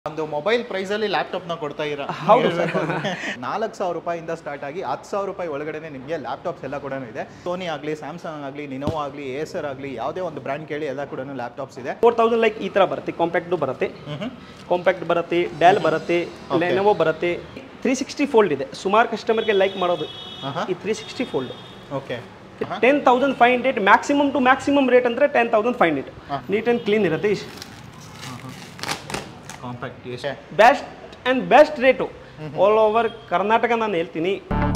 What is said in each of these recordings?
ಒಂದು mobile price ಅಲ್ಲಿ laptop ನ ಕೊಡ್ತಾ ಇರ ಹೌದು ನಾಲ್ಕು ಸಾವಿರ ರೂಪಾಯಿಂದ ಸ್ಟಾರ್ಟ್ ಆಗಿ ಹತ್ತು ಸಾವಿರ ರೂಪಾಯಿ ಒಳಗಡೆ ನಿಮಗೆ ಲ್ಯಾಪ್ಟಾಪ್ಸ್ ಎಲ್ಲ ಕೂಡ ಇದೆ ಸೋನಿ ಆಗಲಿ ಸ್ಯಾಮ್ಸಂಗ್ ಆಗಲಿ ನಿನೋವಾ ಆಗಲಿ ಏಸರ್ ಆಗಲಿ ಯಾವುದೇ ಒಂದು ಬ್ರ್ಯಾಂಡ್ ಕೇಳಿ ಎಲ್ಲ ಕೂಡ ಲ್ಯಾಪ್ಟಾಪ್ಸ್ ಇದೆ ಫೋರ್ ತೌಸಂಡ್ ಲೈಕ್ ಈ ಥರ ಬರುತ್ತೆ ಕಾಂಪ್ಯಾಕ್ಟು ಬರುತ್ತೆ ಕಾಂಪ್ಯಾಕ್ಟ್ ಬರುತ್ತೆ ಡ್ಯಾಲ್ ಬರುತ್ತೆ ಲೆನೋವೋ ಬರುತ್ತೆ ತ್ರೀ ಸಿಕ್ಸ್ಟಿ ಫೋಲ್ಡ್ ಇದೆ ಸುಮಾರು ಕಸ್ಟಮರ್ಗೆ ಲೈಕ್ ಮಾಡೋದು ಆಹಾ. ಈ three sixty fold okay ten thousand five hundred maximum to maximum rate ಅಂದರೆ ten thousand five hundred neat and clean ಇರುತ್ತೆ compact best and best rate all over Karnataka ನಾನು ಹೇಳ್ತೀನಿ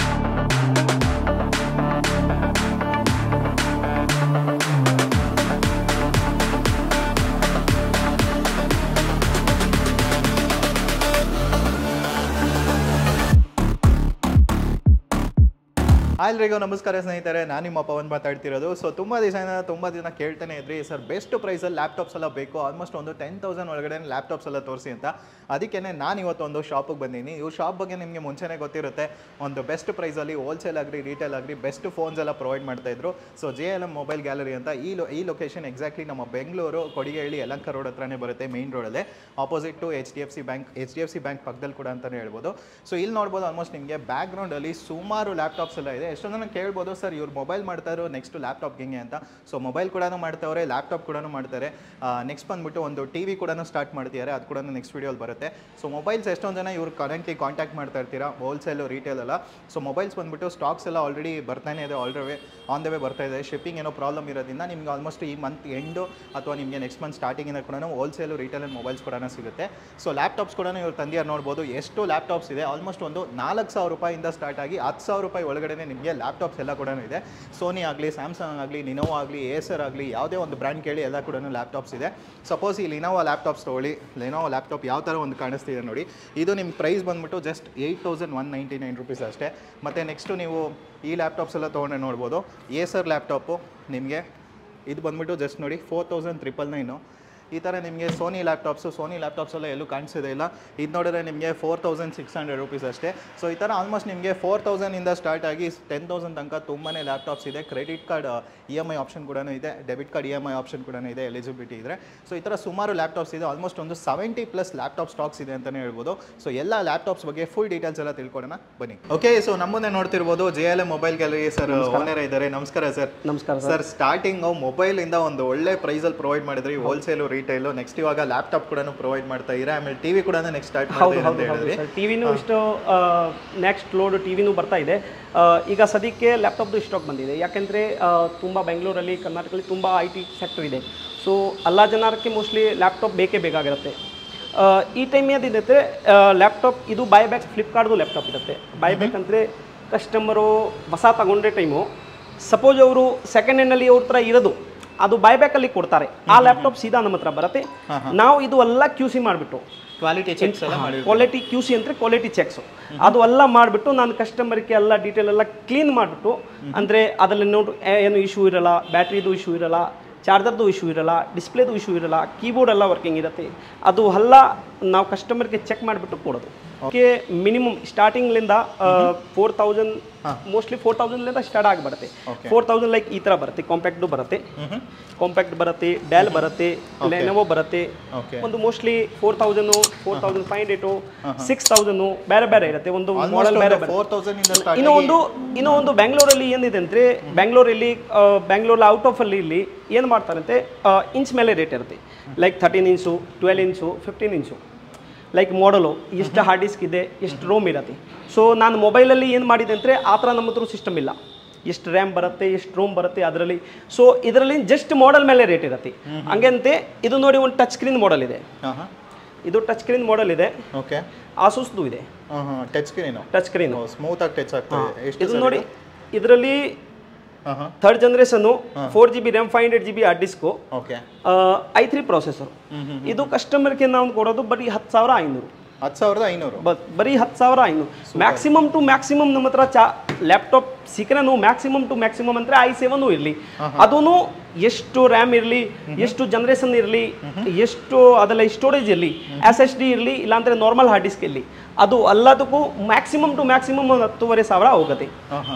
ಎಲ್ರಿಗೂ ನಮಸ್ಕಾರ ಸ್ನೇಹಿತರೆ ನಾನು ನಿಮ್ಮ ಪವನ್ ಮಾತಾಡ್ತಿರೋದು ಸೊ ತುಂಬ ದಿವಸ ತುಂಬ ದಿನ ಕೇಳ್ತಾನೆ ಇದ್ರಿ ಸರ್ ಬೆಸ್ಟ್ ಪ್ರೈಸಲ್ಲಿ ಲ್ಯಾಪ್ಟಾಪ್ಸ್ ಎಲ್ಲ ಬೇಕು ಆಲ್ಮೋಸ್ಟ್ ಒಂದು ಟೆನ್ ತೌಸಂಡ್ ಒಳಗಡೆ ಲ್ಯಾಪ್ಟಾಪ್ಸ್ ಎಲ್ಲ ತೋರಿಸಿ ಅಂತ ಅದಕ್ಕೆ ನಾನು ಇವತ್ತು ಒಂದು ಶಾಪಿಗೆ ಬಂದೀನಿ ಇವ್ರ ಶಾಪ್ ಬಗ್ಗೆ ನಿಮಗೆ ಮುಂಚೆನೇ ಗೊತ್ತಿರುತ್ತೆ ಒಂದು ಬೆಸ್ಟ್ ಪ್ರೈಸಲ್ಲಿ ಹೋಲ್ಸೇಲ್ ಆಗಲಿ ರೀಟೇಲ್ ಆಗಲಿ ಬೆಸ್ಟ್ ಫೋನ್ಸ್ ಎಲ್ಲ ಪ್ರೊವೈಡ್ ಮಾಡ್ತಾ ಇದ್ರು so J L M mobile gallery ಅಂತ ಈ ಲೊ ಈ ಲೊಕೇಶನ್ ಎಕ್ಸಾಕ್ಟ್ಲಿ ನಮ್ಮ ಬೆಂಗಳೂರು ಕೊಡಿಗೇಳಿ ಯಲಂಕ ರೋಡ್ ಹತ್ರನೇ ಬರುತ್ತೆ ಮೇನ್ ರೋಡಲ್ಲೇ opposite to H D F C bank H D F C bank ಪಕ್ಕದಲ್ಲಿ ಕೂಡ ಅಂತಲೇ ಹೇಳ್ಬೋದು ಸೊ ಇಲ್ಲಿ ನೋಡ್ಬೋದು ಆಲ್ಮೋಸ್ಟ್ ನಿಮಗೆ ಬ್ಯಾಕ್ಗ್ರೌಂಡಲ್ಲಿ ಸುಮಾರು ಲ್ಯಾಪ್ಟಾಪ್ಸ್ ಎಲ್ಲ ಇದೆ ಎಷ್ಟೊಂದು ಜನ ಕೇಳ್ಬೋದು ಸರ್ ಇವ್ರು ಮೊಬೈಲ್ ಮಾಡ್ತಾರೋ ನೆಕ್ಸ್ಟ್ ಲ್ಯಾಪ್ಟಾಪ್ ಹೆಂಗೆ ಅಂತ ಸೊ ಮೊಬೈಲ್ ಕೂಡ ಮಾಡ್ತಾವ್ರೆ ಲ್ಯಾಪ್ಟಾಪ್ ಕೂಡ ಮಾಡ್ತಾರೆ ನೆಕ್ಸ್ಟ್ ಬಂದ್ಬಿಟ್ಟು ಒಂದು ಟಿ ವಿ ಕೂಡ ಸ್ಟಾರ್ಟ್ ಮಾಡ್ತಿದ್ದಾರೆ ಅದು ಕೂಡ ನೆಕ್ಸ್ಟ್ ವೀಡಿಯೋಲಿ ಬರುತ್ತೆ ಸೊ ಮೊಬೈಲ್ಸ್ ಎಷ್ಟೊಂದು ಜನ ಇವ್ರು ಕರೆಂಟ್ಲಿ ಕಾಂಟ್ಯಾಕ್ಟ್ ಮಾಡ್ತಾ ಇರ್ತೀರಾ ಹೋಲ್ಸೇಲು ರಿಟೇಲ್ ಎಲ್ಲ ಸೊ ಮೊಬೈಲ್ಸ್ ಬಂದ್ಬಿಟ್ಟು ಸ್ಟಾಕ್ಸ್ ಎಲ್ಲ ಆಲ್ರೆಡಿ ಬರ್ತಾನೆ ಇದೆ ಆಲ್ರೆಡಿ ಆನ್ ದ ವೇ ಬರ್ತಾ ಇದೆ ಶಿಪ್ಪಿಂಗ್ ಏನೋ ಪ್ರಾಬ್ಲಮ್ ಇರೋದ್ರಿಂದ ನಿಮ್ಗೆ ಆಲ್ಮೋಸ್ಟ್ ಈ ಮಂತ್ ಎಂಡು ಅಥವಾ ನಿಮಗೆ ನೆಕ್ಸ್ಟ್ ಮಂತ್ ಸ್ಟಾರ್ಟಿಂಗಿಂದ ಕೂಡ ಹೋಲ್ಸೇಲು ರಿಟೇಲ್ ಆ್ಯಂಡ್ ಮೊಬೈಲ್ಸ್ ಕೂಡ ಸಿಗುತ್ತೆ ಸೊ ಲ್ಯಾಪ್ಟಾಪ್ಸ್ ಕೂಡ ಇವ್ರು ತಂದಿಯಾರು ನೋಡ್ಬೋದು ಎಷ್ಟು ಲ್ಯಾಪ್ಟಾಪ್ಸ್ ಇದೆ ಆಲ್ಮೋಸ್ಟ್ ಒಂದು ನಾಲ್ಕು ಸಾವಿರ ರೂಪಾಯಿಂದ ಸ್ಟಾರ್ಟ್ ಆಗಿ ಹತ್ತು ಸಾವಿರ ರೂಪಾಯಿ ಒಳಗಡೆ ನಿಮಗೆ ಲ್ಯಾಪ್ಟಾಪ್ಸ್ ಎಲ್ಲ ಕೂಡ ಇದೆ ಸೋನಿ ಆಗಲಿ ಸ್ಯಾಮ್ಸಂಗ್ ಆಗಲಿ ನಿನೋವಾ ಆಗಲಿ ಏಸರ್ ಆಗಲಿ ಯಾವುದೇ ಒಂದು ಬ್ರ್ಯಾಂಡ್ ಕೇಳಿ ಎಲ್ಲ ಕೂಡ ಲ್ಯಾಪ್ಟಾಪ್ಸ್ ಇದೆ ಸಪೋಸ್ ಈ ಲಿನೋವಾ ಲ್ಯಾಪ್ಟಾಪ್ಸ್ ತೊಗೊಳ್ಳಿ ಲಿನೋವಾ ಲ್ಯಾಪ್ಟಾಪ್ ಯಾವ ಥರ ಒಂದು ಕಾಣಿಸ್ತಿದೆ ನೋಡಿ ಇದು ನಿಮ್ಮ ಪ್ರೈಸ್ ಬಂದ್ಬಿಟ್ಟು just eight thousand one ninety nine rupees ಅಷ್ಟೇ ಮತ್ತು ನೆಕ್ಸ್ಟು ನೀವು ಈ ಲ್ಯಾಪ್ಟಾಪ್ಸ್ ಎಲ್ಲ ತೊಗೊಂಡ್ರೆ ನೋಡ್ಬೋದು ಏಸರ್ ಲ್ಯಾಪ್ಟಾಪು ನಿಮಗೆ ಇದು ಬಂದ್ಬಿಟ್ಟು ಜಸ್ಟ್ ನೋಡಿ ಫೋರ್ ತೌಸಂಡ್ ತ್ರಿಪಲ್ ನೈನು ಈ ಥರ ನಿಮಗೆ ಸೋನಿ ಲ್ಯಾಪ್ಟಾಪ್ಸು ಸೋನಿ ಲ್ಯಾಪ್ಟಾಪ್ಸ್ ಎಲ್ಲ ಎಲ್ಲೂ ಕಾಣಿಸೋದೇ ಇಲ್ಲ ಇದು ನೋಡಿದ್ರೆ ನಿಮಗೆ four thousand six hundred rupees ಅಷ್ಟೇ ಸೊ ಈ ಥರ ಆಲ್ಮೋಸ್ಟ್ ನಿಮಗೆ ಫೋರ್ ತೌಸಂಡಿಂದ ಸ್ಟಾರ್ಟ್ ಆಗಿ ಟೆನ್ ತೌಸಂಡ್ ತನಕ ತುಂಬಾ ಲ್ಯಾಪ್ಟಾಪ್ಸ್ ಇದೆ credit card E M I option ಕೂಡ ಇದೆ debit card E M I option ಕೂಡ ಇದೆ ಎಲಿಜಿಬಿಲಿಟಿ ಇದೆ ಸೊ ಈ ಥರ ಸುಮಾರು ಲ್ಯಾಪ್ಟಾಪ್ಸ್ ಇದೆ ಆಲ್ಮೋಸ್ಟ್ ಒಂದು ಸೆವೆಂಟಿ ಪ್ಲಸ್ ಲ್ಯಾಪ್ಟಾಪ್ ಸ್ಟಾಕ್ಸ್ ಇದೆ ಅಂತಲೇ ಹೇಳ್ಬೋದು ಸೊ ಎಲ್ಲ ಲ್ಯಾಪ್ಟಾಪ್ಸ್ ಬಗ್ಗೆ ಫುಲ್ ಡೀಟೇಲ್ಸ್ ಎಲ್ಲ ತಿಳ್ಕೊಳ್ಳೋಣ ಬನ್ನಿ ಓಕೆ ಸೊ ನಮ್ಮನ್ನೇ ನೋಡ್ತಿರ್ಬೋದು J L A mobile gallery sir owner ಇದ್ದಾರೆ ನಮಸ್ಕಾರ ಸರ್ ನಮಸ್ಕಾರ ಸರ್ ಸರ್ ಸ್ಟಾರ್ಟಿಂಗ್ ಮೊಬೈಲ್ ಇಂದ ಒಂದು ಒಳ್ಳೆ ಪ್ರೈಸ್ ಅಲ್ಲಿ ಪ್ರೊವೈಡ್ ಮಾಡಿದ್ರಿ ಹೋಲ್ಸೇಲ್ ರಿಟೇಲ್ ನೆಕ್ಸ್ಟ್ ಇವಾಗ ಲ್ಯಾಪ್ಟಾಪ್ ಕೂಡ ಪ್ರೊವೈಡ್ ಮಾಡ್ತಾ ಇರಾ ಆಮೇಲೆ ಟಿವಿ ಕೂಡ ನೆಕ್ಸ್ಟ್ ಸ್ಟಾರ್ಟ್ ಹೌದು ಮಾಡ್ತಾ ಹೌದು ಅಂತ ಹೌದು ಹೇಳಿದ್ರಿ ಸರ್ ಟಿವಿನೂ ಇಷ್ಟು ನೆಕ್ಸ್ಟ್ ಲೋಡ್ ಟಿವಿನೂ ಬರ್ತಾ ಇದೆ ಆ, ಈಗ ಸದ್ಯಕ್ಕೆ ಲ್ಯಾಪ್ಟಾಪ್ದು ಸ್ಟಾಕ್ ಬಂದಿದೆ ಯಾಕೆಂದರೆ ತುಂಬ ಬೆಂಗಳೂರಲ್ಲಿ ಕರ್ನಾಟಕದಲ್ಲಿ ತುಂಬ ಐ ಟಿ ಸೆಕ್ಟರ್ ಇದೆ ಸೊ ಎಲ್ಲ ಜನಕ್ಕೆ ಮೋಸ್ಟ್ಲಿ ಲ್ಯಾಪ್ಟಾಪ್ ಬೇಕೇ ಬೇಕಾಗಿರುತ್ತೆ ಆ, ಈ ಟೈಮ್ ಏನಿರುತ್ತೆ ಲ್ಯಾಪ್ಟಾಪ್ ಇದು ಬೈಬ್ಯಾಕ್ ಫ್ಲಿಪ್ಕಾರ್ಟ್ದು ಲ್ಯಾಪ್ಟಾಪ್ ಇರುತ್ತೆ ಬೈಬ್ಯಾಕ್ ಅಂದರೆ ಕಸ್ಟಮರು ಹೊಸ ತಗೊಂಡ್ರೆ ಟೈಮು ಸಪೋಸ್ ಅವರು ಸೆಕೆಂಡ್ ಹ್ಯಾಂಡಲ್ಲಿ ಅವ್ರ ಹತ್ರ ಇರೋದು ಅದು ಬೈಬ್ಯಾಕಲ್ಲಿ ಕೊಡ್ತಾರೆ ಆ ಲ್ಯಾಪ್ಟಾಪ್ ಸೀದಾ ನಮ್ಮ ಹತ್ರ ಬರುತ್ತೆ ನಾವು ಇದು ಎಲ್ಲ ಕ್ಯೂ ಸಿ ಮಾಡಿಬಿಟ್ಟು ಕ್ವಾಲಿಟಿ ಚೆಕ್ಸ್ ಎಲ್ಲ ಮಾಡಿ ಕ್ವಾಲಿಟಿ ಕ್ಯೂ ಸಿ ಅಂದರೆ ಕ್ವಾಲಿಟಿ ಚೆಕ್ಸು ಅದು ಎಲ್ಲ ಮಾಡಿಬಿಟ್ಟು ನಾನು ಕಸ್ಟಮರ್ಗೆ ಎಲ್ಲ ಡೀಟೇಲ್ ಎಲ್ಲ ಕ್ಲೀನ್ ಮಾಡಿಬಿಟ್ಟು ಅಂದರೆ ಅದರಲ್ಲಿ ನೋಡು ಏ- ಏನು ಇಶ್ಯೂ ಇರಲ್ಲ ಬ್ಯಾಟ್ರಿದು ಇಶ್ಯೂ ಇರಲ್ಲ ಚಾರ್ಜರ್ದು ಇಶ್ಯೂ ಇರಲ್ಲ ಡಿಸ್ಪ್ಲೇದು ಇಶ್ಯೂ ಇರಲ್ಲ ಕೀಬೋರ್ಡ್ ಎಲ್ಲ ವರ್ಕಿಂಗ್ ಇರುತ್ತೆ ಅದು ಎಲ್ಲ ನಾವು ಕಸ್ಟಮರ್ಗೆ ಚೆಕ್ ಮಾಡಿಬಿಟ್ಟು ಕೊಡೋದು ಓಕೆ ಮಿನಿಮಮ್ ಸ್ಟಾರ್ಟಿಂಗ್ಲಿಂದ ಫೋರ್ ತೌಸಂಡ್ ಮೋಸ್ಟ್ಲಿ ಫೋರ್ ತೌಸಂಡ್ಲಿಂದ ಸ್ಟಾರ್ಟ್ ಆಗಿಬಿಡುತ್ತೆ ಫೋರ್ ತೌಸಂಡ್ ಲೈಕ್ ಈ ಥರ ಬರುತ್ತೆ ಕಾಂಪ್ಯಾಕ್ಟು ಬರುತ್ತೆ ಕಾಂಪ್ಯಾಕ್ಟ್ ಬರುತ್ತೆ ಡ್ಯಾಲ್ ಬರುತ್ತೆ ಲೆನೋವೋ ಬರುತ್ತೆ ಓಕೆ ಒಂದು mostly four thousand four thousand five hundred six thousand ಬೇರೆ ಬೇರೆ ಇರುತ್ತೆ ಒಂದು ಮಾಡೆಲ್ ಬೇರೆ ಬೇರೆ ಫೋರ್ ತೌಸಂಡ್ ಇಂದ ಸ್ಟಾರ್ಟ್ ಇನ್ನೂ ಒಂದು ಇನ್ನೂ ಒಂದು ಬೆಂಗಳೂರಲ್ಲಿ ಏನಿದೆ ಅಂದರೆ ಬೆಂಗಳೂರಲ್ಲಿ ಬೆಂಗಳೂರಲ್ಲಿ ಔಟ್ ಆಫ್ ಅಲ್ಲಿ ಇಲ್ಲಿ ಏನು ಮಾಡ್ತಾರಂತೆ ಇಂಚ್ ಮೇಲೆ ರೇಟ್ ಇರುತ್ತೆ like thirteen inch twelve inch fifteen inch like ಮಾಡಲು ಎಷ್ಟು ಹಾರ್ಡ್ ಡಿಸ್ಕ್ ಇದೆ ಎಷ್ಟು ರೋಮ್ ಇರತ್ತೆ ಸೊ ನಾನು ಮೊಬೈಲಲ್ಲಿ ಏನು ಮಾಡಿದೆ ಅಂದರೆ ಆ ಥರ ನಮ್ಮ ಹತ್ರ ಸಿಸ್ಟಮ್ ಇಲ್ಲ ಎಷ್ಟು ರ್ಯಾಮ್ ಬರುತ್ತೆ ಎಷ್ಟು ರೋಮ್ ಬರುತ್ತೆ ಅದರಲ್ಲಿ ಸೊ ಇದರಲ್ಲಿ ಜಸ್ಟ್ ಮಾಡೆಲ್ ಮೇಲೆ ರೇಟ್ ಇರುತ್ತೆ ಹಂಗಂತೆ ಇದು ನೋಡಿ ಒಂದು ಟಚ್ ಸ್ಕ್ರೀನ್ ಮಾಡೆಲ್ ಇದೆ ಹಾಂ ಹಾಂ ಇದು ಟಚ್ ಸ್ಕ್ರೀನ್ ಮಾಡೆಲ್ ಇದೆ ಓಕೆ ಆಸೂಸ್ದು ಇದೆ ಹಾಂ ಹಾಂ touch screen touch screen smooth ಆಗಿ ಟಚ್ ಆಗ್ತದೆ ಎಷ್ಟು ಇದು ನೋಡಿ ಇದರಲ್ಲಿ ಹಾಂ ಹಾಂ third generation four G B RAM five hundred G B hard disk okay I three processor ಇದು ಕಸ್ಟಮರ್ಗೆ ನಾವು ಕೊಡೋದು ಬರೀ ಹತ್ತು ಸಾವಿರ ಐನೂರು ಹತ್ತು ಸಾವಿರದ ಐನೂರು ಬ ಬರೀ ಹತ್ತು ಸಾವಿರ ಐನೂರು ಮ್ಯಾಕ್ಸಿಮಮ್ ಟು ಮ್ಯಾಕ್ಸಿಮಮ್ ನಮ್ಮ ಹತ್ರ ಚಾ ಲ್ಯಾಪ್ಟಾಪ್ ಸಿಕ್ಕರೆ ಮ್ಯಾಕ್ಸಿಮಮ್ ಟು ಮ್ಯಾಕ್ಸಿಮಮ್ ಅಂದರೆ ಐ ಸೆವೆನು ಇರಲಿ ಅದೂ ಎಷ್ಟು ರ್ಯಾಮ್ ಇರಲಿ ಎಷ್ಟು ಜನ್ರೇಷನ್ ಇರಲಿ ಎಷ್ಟು ಅದೆಲ್ಲ ಸ್ಟೋರೇಜ್ ಇರಲಿ ಎಸ್ ಎಸ್ ಡಿ ಇರಲಿ ಇಲ್ಲಾಂದರೆ ನಾರ್ಮಲ್ ಹಾರ್ಡ್ ಡಿಸ್ಕ್ ಇರಲಿ ಅದು ಎಲ್ಲದಕ್ಕೂ ಮ್ಯಾಕ್ಸಿಮಮ್ ಟು ಮ್ಯಾಕ್ಸಿಮಮ್ ಒಂದು ಹತ್ತುವರೆ ಸಾವಿರ ಹೋಗುತ್ತೆ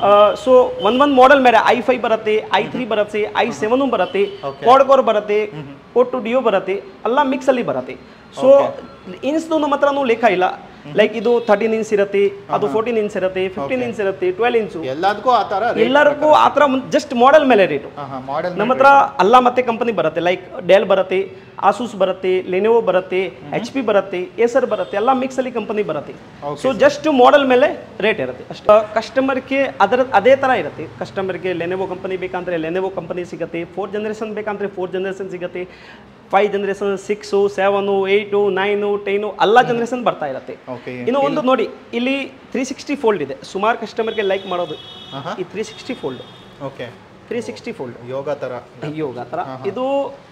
ಸೊ ಒಂದ್ ಒಂದು ಮಾಡೆಲ್ ಮೇಲೆ ಐ ಫೈವ್ ಬರುತ್ತೆ ಐ ತ್ರೀ ಬರುತ್ತೆ ಐ ಸೆವೆನು ಬರುತ್ತೆ ಕೋಡ್ಕೋರ್ ಬರುತ್ತೆ ಕೋಟ್ ಟು ಡಿಯೋ ಬರುತ್ತೆ ಎಲ್ಲ ಮಿಕ್ಸಲ್ಲಿ ಬರುತ್ತೆ ಸೊ ಇನ್ಸ್ದು ನಮ್ಮ ಹತ್ರನೂ ಲೇಖ ಇಲ್ಲ ಲೈಕ್ ಇದು ಥರ್ಟೀನ್ ಇಂಚ್ ಇರುತ್ತೆ ಅದು ಫೋರ್ಟೀನ್ ಇಂಚ್ ಇರುತ್ತೆ ಫಿಫ್ಟೀನ್ ಇಂಚ್ ಇರುತ್ತೆ ಟ್ವೆಲ್ ಇಂಚು ಎಲ್ಲದಕ್ಕೂ ಆ ಥರ ಎಲ್ಲರಿಗೂ ಆ ಥರ ಜಸ್ಟ್ ಮಾಡೆಲ್ ಮೇಲೆ ರೇಟು ಹಾಂ ಹಾಂ ಮಾಡೆಲ್ ನಮ್ಮ ಹತ್ರ ಅಲ್ಲ ಮತ್ತೆ ಕಂಪನಿ ಬರುತ್ತೆ ಲೈಕ್ ಡೆಲ್ ಬರುತ್ತೆ ಆಸೂಸ್ ಬರುತ್ತೆ ಲೆನೋವೋ ಬರುತ್ತೆ ಎಚ್ ಪಿ ಬರುತ್ತೆ ಏಸರ್ ಬರುತ್ತೆ ಎಲ್ಲ ಮಿಕ್ಸ್ ಅಲ್ಲಿ ಕಂಪನಿ ಬರುತ್ತೆ ಸೊ ಜಸ್ಟ್ ಮಾಡೆಲ್ ಮೇಲೆ ರೇಟ್ ಇರುತ್ತೆ ಅಷ್ಟು ಕಸ್ಟಮರ್ಗೆ ಅದರ ಅದೇ ಥರ ಇರುತ್ತೆ ಕಸ್ಟಮರ್ಗೆ ಲೆನೆವೋ ಕಂಪನಿ ಬೇಕಂದ್ರೆ ಲೆನೆವೋ ಕಂಪನಿ ಸಿಗುತ್ತೆ ಫೋರ್ ಜನರೇಷನ್ ಬೇಕಂದ್ರೆ ಫೋರ್ ಜನರೇಷನ್ ಸಿಗುತ್ತೆ five generation six seven eight nine ten ಎಲ್ಲ ಜನರೇಷನ್ ಬರ್ತಾ ಇರುತ್ತೆ ಓಕೆ ಇನ್ನು ಒಂದು ನೋಡಿ ಇಲ್ಲಿ ತ್ರೀ ಸಿಕ್ಸ್ಟಿ ಫೋಲ್ಡ್ ಇದೆ ಸುಮಾರು ಕಸ್ಟಮರ್ಗೆ ಲೈಕ್ ಮಾಡೋದು ಆಹಾ. ಈ three sixty fold okay three sixty fold Yoga ಥರ ಯೋಗ ಆ ಥರ ಇದು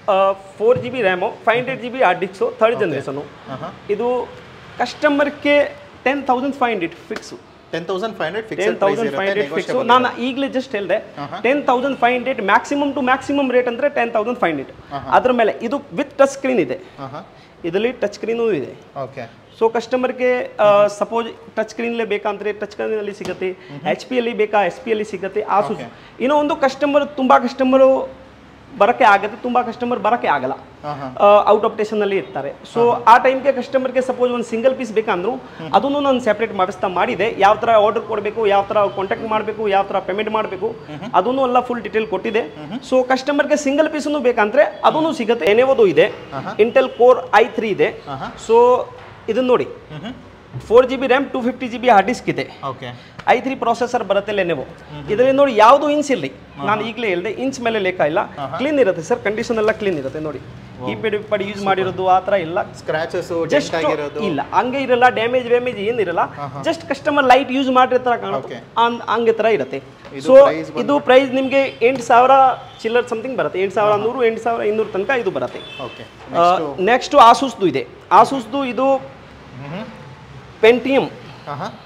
four G B RAM five hundred G B hard disk third generation ಆಹಾ. ಇದು ಕಸ್ಟಮರ್ಗೆ ten thousand five hundred fix ten thousand five hundred ten fixed price thousand five ಇರುತ್ತೆ hundred fix negotiable ನಾನು ಈಗಲೇ ಜಸ್ಟ್ ಹೇಳಿದೆ ten thousand five hundred maximum to maximum rate ಅಂದರೆ ten thousand five hundred ಅದ್ರ ಮೇಲೆ ಇದು ವಿತ್ ಟಚ್ ಸ್ಕ್ರೀನ್ ಇದೆ ಹಾಂ ಹಾಂ ಇದರಲ್ಲಿ ಟಚ್ ಸ್ಕ್ರೀನೂ ಇದೆ ಓಕೆ ಸೊ ಕಸ್ಟಮರ್ಗೆ ಸಪೋಸ್ ಟಚ್ ಸ್ಕ್ರೀನ್ಲೇ ಬೇಕಂದ್ರೆ ಟಚ್ ಸ್ಕ್ರೀನಲ್ಲಿ ಸಿಗುತ್ತೆ ಎಚ್ ಪಿ ಅಲ್ಲಿ ಬೇಕಾ ಎಸ್ ಪಿ ಅಲ್ಲಿ ಸಿಗುತ್ತೆ ಆಸೂಸ್ ಇನ್ನೂ ಒಂದು ಕಸ್ಟಮರ್ ತುಂಬ ಕಸ್ಟಮರು ಬರೋಕ್ಕೆ ಆಗುತ್ತೆ ತುಂಬ ಕಸ್ಟಮರ್ ಬರೋಕ್ಕೆ ಆಗಲ್ಲ ಹಾಂ ಹಾಂ ಔಟ್ ಆಫ್ ಸ್ಟೇಷನಲ್ಲಿ ಇರ್ತಾರೆ ಸೊ ಆ ಟೈಮ್ಗೆ ಕಸ್ಟಮರ್ಗೆ ಸಪೋಸ್ ಒಂದು ಸಿಂಗಲ್ ಪೀಸ್ ಬೇಕಂದ್ರು ಅದನ್ನು ನಾನು ಸೆಪ್ರೇಟ್ ಮಾಡಿಸ್ತಾ ಮಾಡಿದೆ ಯಾವ ಥರ ಆರ್ಡರ್ ಕೊಡಬೇಕು ಯಾವ ಥರ ಕಾಂಟ್ಯಾಕ್ಟ್ ಮಾಡಬೇಕು ಯಾವ ಥರ ಪೇಮೆಂಟ್ ಮಾಡಬೇಕು ಅದನ್ನು ಎಲ್ಲ ಫುಲ್ ಡೀಟೇಲ್ ಕೊಟ್ಟಿದೆ ಸೊ ಕಸ್ಟಮರ್ಗೆ ಸಿಂಗಲ್ ಪೀಸನ್ನು ಬೇಕಂದ್ರೆ ಅದನ್ನು ಸಿಗುತ್ತೆ ಎನೆವೋದು ಇದೆ ಇಂಟೆಲ್ ಕೋರ್ ಐ ತ್ರೀ ಇದೆ ಸೊ ಇದನ್ನ ನೋಡಿ four G B RAM two fifty G B hard disk ಇದೆ ಓಕೆ ಐ ತ್ರೀ ಪ್ರೊಸೆಸರ್ ಬರುತ್ತೆ ಲೆನೆವೋ ಇದರಲ್ಲಿ ನೋಡಿ ಯಾವುದು ಇಂಚ್ ಇರಲಿ ನಾನು ಈಗಲೇ ಹೇಳಿದೆ ಇಂಚ್ ಮೇಲೆ ಲೆಕ್ಕ ಇಲ್ಲ ಕ್ಲೀನ್ ಇರುತ್ತೆ ಸರ್ ಕಂಡೀಷನ್ ಎಲ್ಲ ಕ್ಲೀನ್ ಇರುತ್ತೆ ನೋಡಿ ಈ ಪೆಡಿ ಪಡಿ ಯೂಸ್ ಮಾಡಿರೋದು ಆ ಥರ ಇಲ್ಲ ಸ್ಕ್ರಾಚಸ್ ಜಸ್ಟ್ ಜಸ್ಟ್ ಆಗಿರೋದು ಇಲ್ಲ ಹಂಗೆ ಇರಲ್ಲ ಡ್ಯಾಮೇಜ್ ವ್ಯಾಮೇಜ್ ಏನಿರಲ್ಲ ಜಸ್ಟ್ ಕಸ್ಟಮರ್ ಲೈಟ್ ಯೂಸ್ ಮಾಡಿರ್ತಾರ ಕಾಣುತ್ತೆ Okay. ಅನ್- ಹಂಗೆ ಥರ ಇರುತ್ತೆ ಇದು ಸೊ price ಇದು ಪ್ರೈಸ್ ನಿಮಗೆ ಎಂಟು ಸಾವಿರ ಚಿಲ್ಲರ್ ಸಮಥಿಂಗ್ ಬರುತ್ತೆ ಎಂಟು ಸಾವಿರ ನೂರು ಎಂಟು ಸಾವಿರ ಇನ್ನೂರು ತನಕ ಇದು ಬರುತ್ತೆ ಓಕೆ ನೆಕ್ಸ್ಟ್ ಆಸೂಸ್ದು ಇದೆ ಆಸೂಸ್ದು ಇದು ಹ್ಞೂ ಪೆಂಟಿಯಮ್ ಹಾಂ ಹಾಂ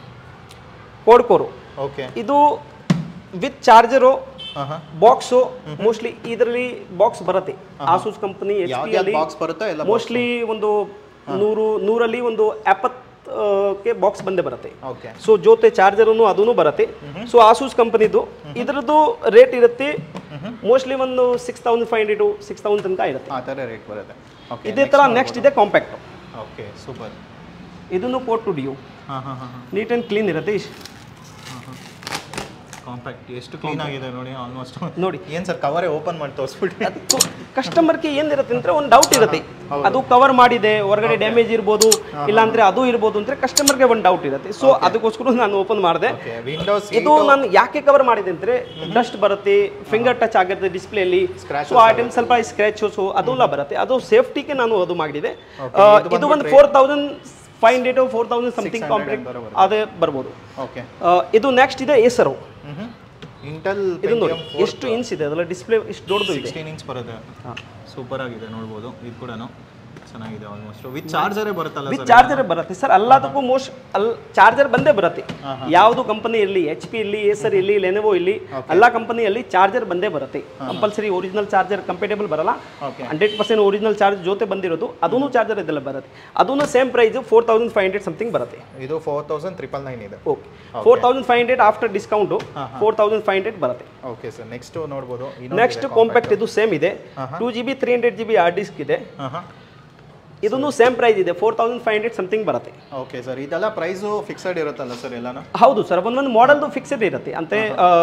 ಕೋಡ್ ಕೋರು ಓಕೆ ಇದು ವಿತ್ ಚಾರ್ಜರು ಹಾಂ ಹಾಂ ಬಾಕ್ಸು ಮೋಸ್ಟ್ಲಿ ಇದರಲ್ಲಿ ಬಾಕ್ಸ್ ಬರುತ್ತೆ ಆಸೂಸ್ ಕಂಪನಿ ಎಚ್ ಯಾವ್ದು ಪಿ ಅಲ್ಲಿ ಬಾಕ್ಸ್ ಬರುತ್ತೋ ಎಲ್ಲ ಮೋಸ್ಟ್ಲಿ ಒಂದು ನೂರು ನೂರಲ್ಲಿ ಒಂದು ಎಪ್ಪತ್ತಕ್ಕೆ ಬಾಕ್ಸ್ ಬಂದೇ ಬರುತ್ತೆ ಓಕೆ ಸೊ ಜೊತೆ ಚಾರ್ಜರನ್ನು ಅದೂ ಬರುತ್ತೆ ಸೊ ಆಸೂಸ್ ಕಂಪನಿದು ಇದರದ್ದು ರೇಟ್ ಇರುತ್ತೆ ಮೋಸ್ಟ್ಲಿ ಒಂದು six thousand five hundred six thousand ತನಕ ಇರುತ್ತೆ ಆ ಥರ ರೇಟ್ ಬರುತ್ತೆ ಓಕೆ ಇದೇ ಥರ ನೆಕ್ಸ್ಟ್ ಇದೆ ಕಾಂಪ್ಯಾಕ್ಟ್ ಓಕೆ ಸೂಪರ್ ಇದನ್ನು ಪೋರ್ಟ್ ಟು ಡಿಯು ಹಾಂ ಹಾಂ ಹಾಂ ಹಾಂ ನೀಟ್ ಆ್ಯಂಡ್ ಕ್ಲೀನ್ ಇರುತ್ತೆ ಇಶ್- ಕಾಂಪ್ಯಾಕ್ಟ್ ಎಷ್ಟು ಕ್ಲೀನ್ ಆಗಿದೆ ನೋಡಿ ಆಲ್ಮೋಸ್ಟ್ ನೋಡಿ ಏನು ಸರ್ ಕವರೇ ಓಪನ್ ಮಾಡಿ ತೋರಿಸ್ಬಿಟ್ಟು ಕಸ್ಟಮರ್ಗೆ ಏನಿರುತ್ತೆ ಅಂದ್ರೆ ಒಂದು ಡೌಟ್ ಇರುತ್ತೆ ಅದು ಕವರ್ ಮಾಡಿದೆ ಹೊರಗಡೆ ಡ್ಯಾಮೇಜ್ ಇರ್ಬೋದು ಇಲ್ಲಾಂದ್ರೆ ಅದು ಇರ್ಬೋದು ಅಂದ್ರೆ ಕಸ್ಟಮರ್ಗೆ ಒಂದು ಡೌಟ್ ಇರುತ್ತೆ ಸೊ ಅದಕ್ಕೋಸ್ಕರ ನಾನು ಓಪನ್ ಮಾಡಿದೆ ಓಕೆ ವಿಂಡೋಸ್ ಇದು ನಾನು ಯಾಕೆ ಕವರ್ ಮಾಡಿದೆ ಅಂದ್ರೆ ಡಸ್ಟ್ ಬರುತ್ತೆ ಫಿಂಗರ್ ಟಚ್ ಆಗಿರುತ್ತೆ ಡಿಸ್ಪ್ಲೇಲಿ Scratches ಸೊ ಆ ಟೈಮ್ ಸ್ವಲ್ಪ ಸ್ಕ್ರಾಚಸ್ ಅದೆಲ್ಲ ಬರುತ್ತೆ ಅದು ಸೇಫ್ಟಿಗೆ ನಾನು ಅದು ಮಾಡಿದೆ Okay, ಆ, ಇದು ಇದು ಒಂದು four thousand five hundred four thousand something 600 ಕಾಂಪ್ಲೆಕ್ಟ್ ಬರೋಬರು. ಅದೇ ಬರ್ಬೋದು ಓಕೆ ಆ, ಇದು ನೆಕ್ಸ್ಟ್ ಇದೆ ಏಸರು ಹ್ಞೂ ಇಂಟೆಲ್ ಇದು ನೋಡಿ ಎಷ್ಟು ಇಂಚ್ ಇದೆ ಅದಲ್ಲ ಡಿಸ್ಪ್ಲೇ ಇಷ್ಟು ದೊಡ್ಡದು ಇದೆ ಸಿಕ್ಸ್ಟೀನ್ ಇಂಚ್ ಬರುತ್ತೆ ಸೂಪರ್ ಆಗಿದೆ ನೋಡ್ಬೋದು ಇದು ಕೂಡ ಚೆನ್ನಾಗಿದೆ ಆಲ್ಮೋಸ್ಟ್ ವಿತ್ ಚಾರ್ಜರೇ ಬರುತ್ತಲ್ಲ ವಿತ್ ಚಾರ್ಜರ್ ಬರುತ್ತೆ ಸರ್ ಎಲ್ಲದಕ್ಕೂ ಮೋಸ್ಟ್ ಅಲ್ ಚಾರ್ಜರ್ ಬಂದೇ ಬರುತ್ತೆ ಯಾವುದು ಕಂಪನಿ ಇರಲಿ ಎಚ್ ಪಿ ಇರಲಿ ಏಸರ್ ಇರಲಿ ಲೆನೆವೋ ಇರಲಿ ಎಲ್ಲ ಕಂಪನಿಯಲ್ಲಿ ಚಾರ್ಜರ್ ಬಂದೇ ಬರುತ್ತೆ ಕಂಪಲ್ಸರಿ ಒರಿಜಿನಲ್ ಚಾರ್ಜರ್ ಕಂಪೇಟೇಬಲ್ ಬರಲ್ಲ okay hundred percent original charge ಜೊತೆ ಬಂದಿರೋದು ಅದೂ ಚಾರ್ಜರ್ ಇದೆಲ್ಲ ಬರುತ್ತೆ ಅದೂ same price four thousand five hundred something ಬರುತ್ತೆ ಇದು ಫೋರ್ ತೌಸಂಡ್ ತ್ರಿಪಲ್ ನೈನ್ ಇದೆ okay four thousand five hundred after discount four thousand five hundred ಬರುತ್ತೆ ಓಕೆ ಸರ್ ನೆಕ್ಸ್ಟ್ ನೋಡ್ಬೋದು ನೆಕ್ಸ್ಟ್ ಕಾಂಪ್ಯಾಕ್ಟ್ ಇದು ಸೇಮ್ ಇದೆ two G B three hundred G B hard disk ಇದೆ ಹಾಂ ಹಾಂ ಇದನ್ನು ಸೇಮ್ ಪ್ರೈಸ್ ಇದೆ four thousand five hundred something ಬರುತ್ತೆ ಓಕೆ ಸರ್ ಇದೆಲ್ಲ ಪ್ರೈಸು ಫಿಕ್ಸೆಡ್ ಇರುತ್ತಲ್ಲ ಸರ್ ಎಲ್ಲಾನು ಹೌದು ಸರ್ ಒಂದೊಂದು ಮಾಡೆಲ್ದು ಫಿಕ್ಸೆಡ್ ಇರುತ್ತೆ ಅಂತೆ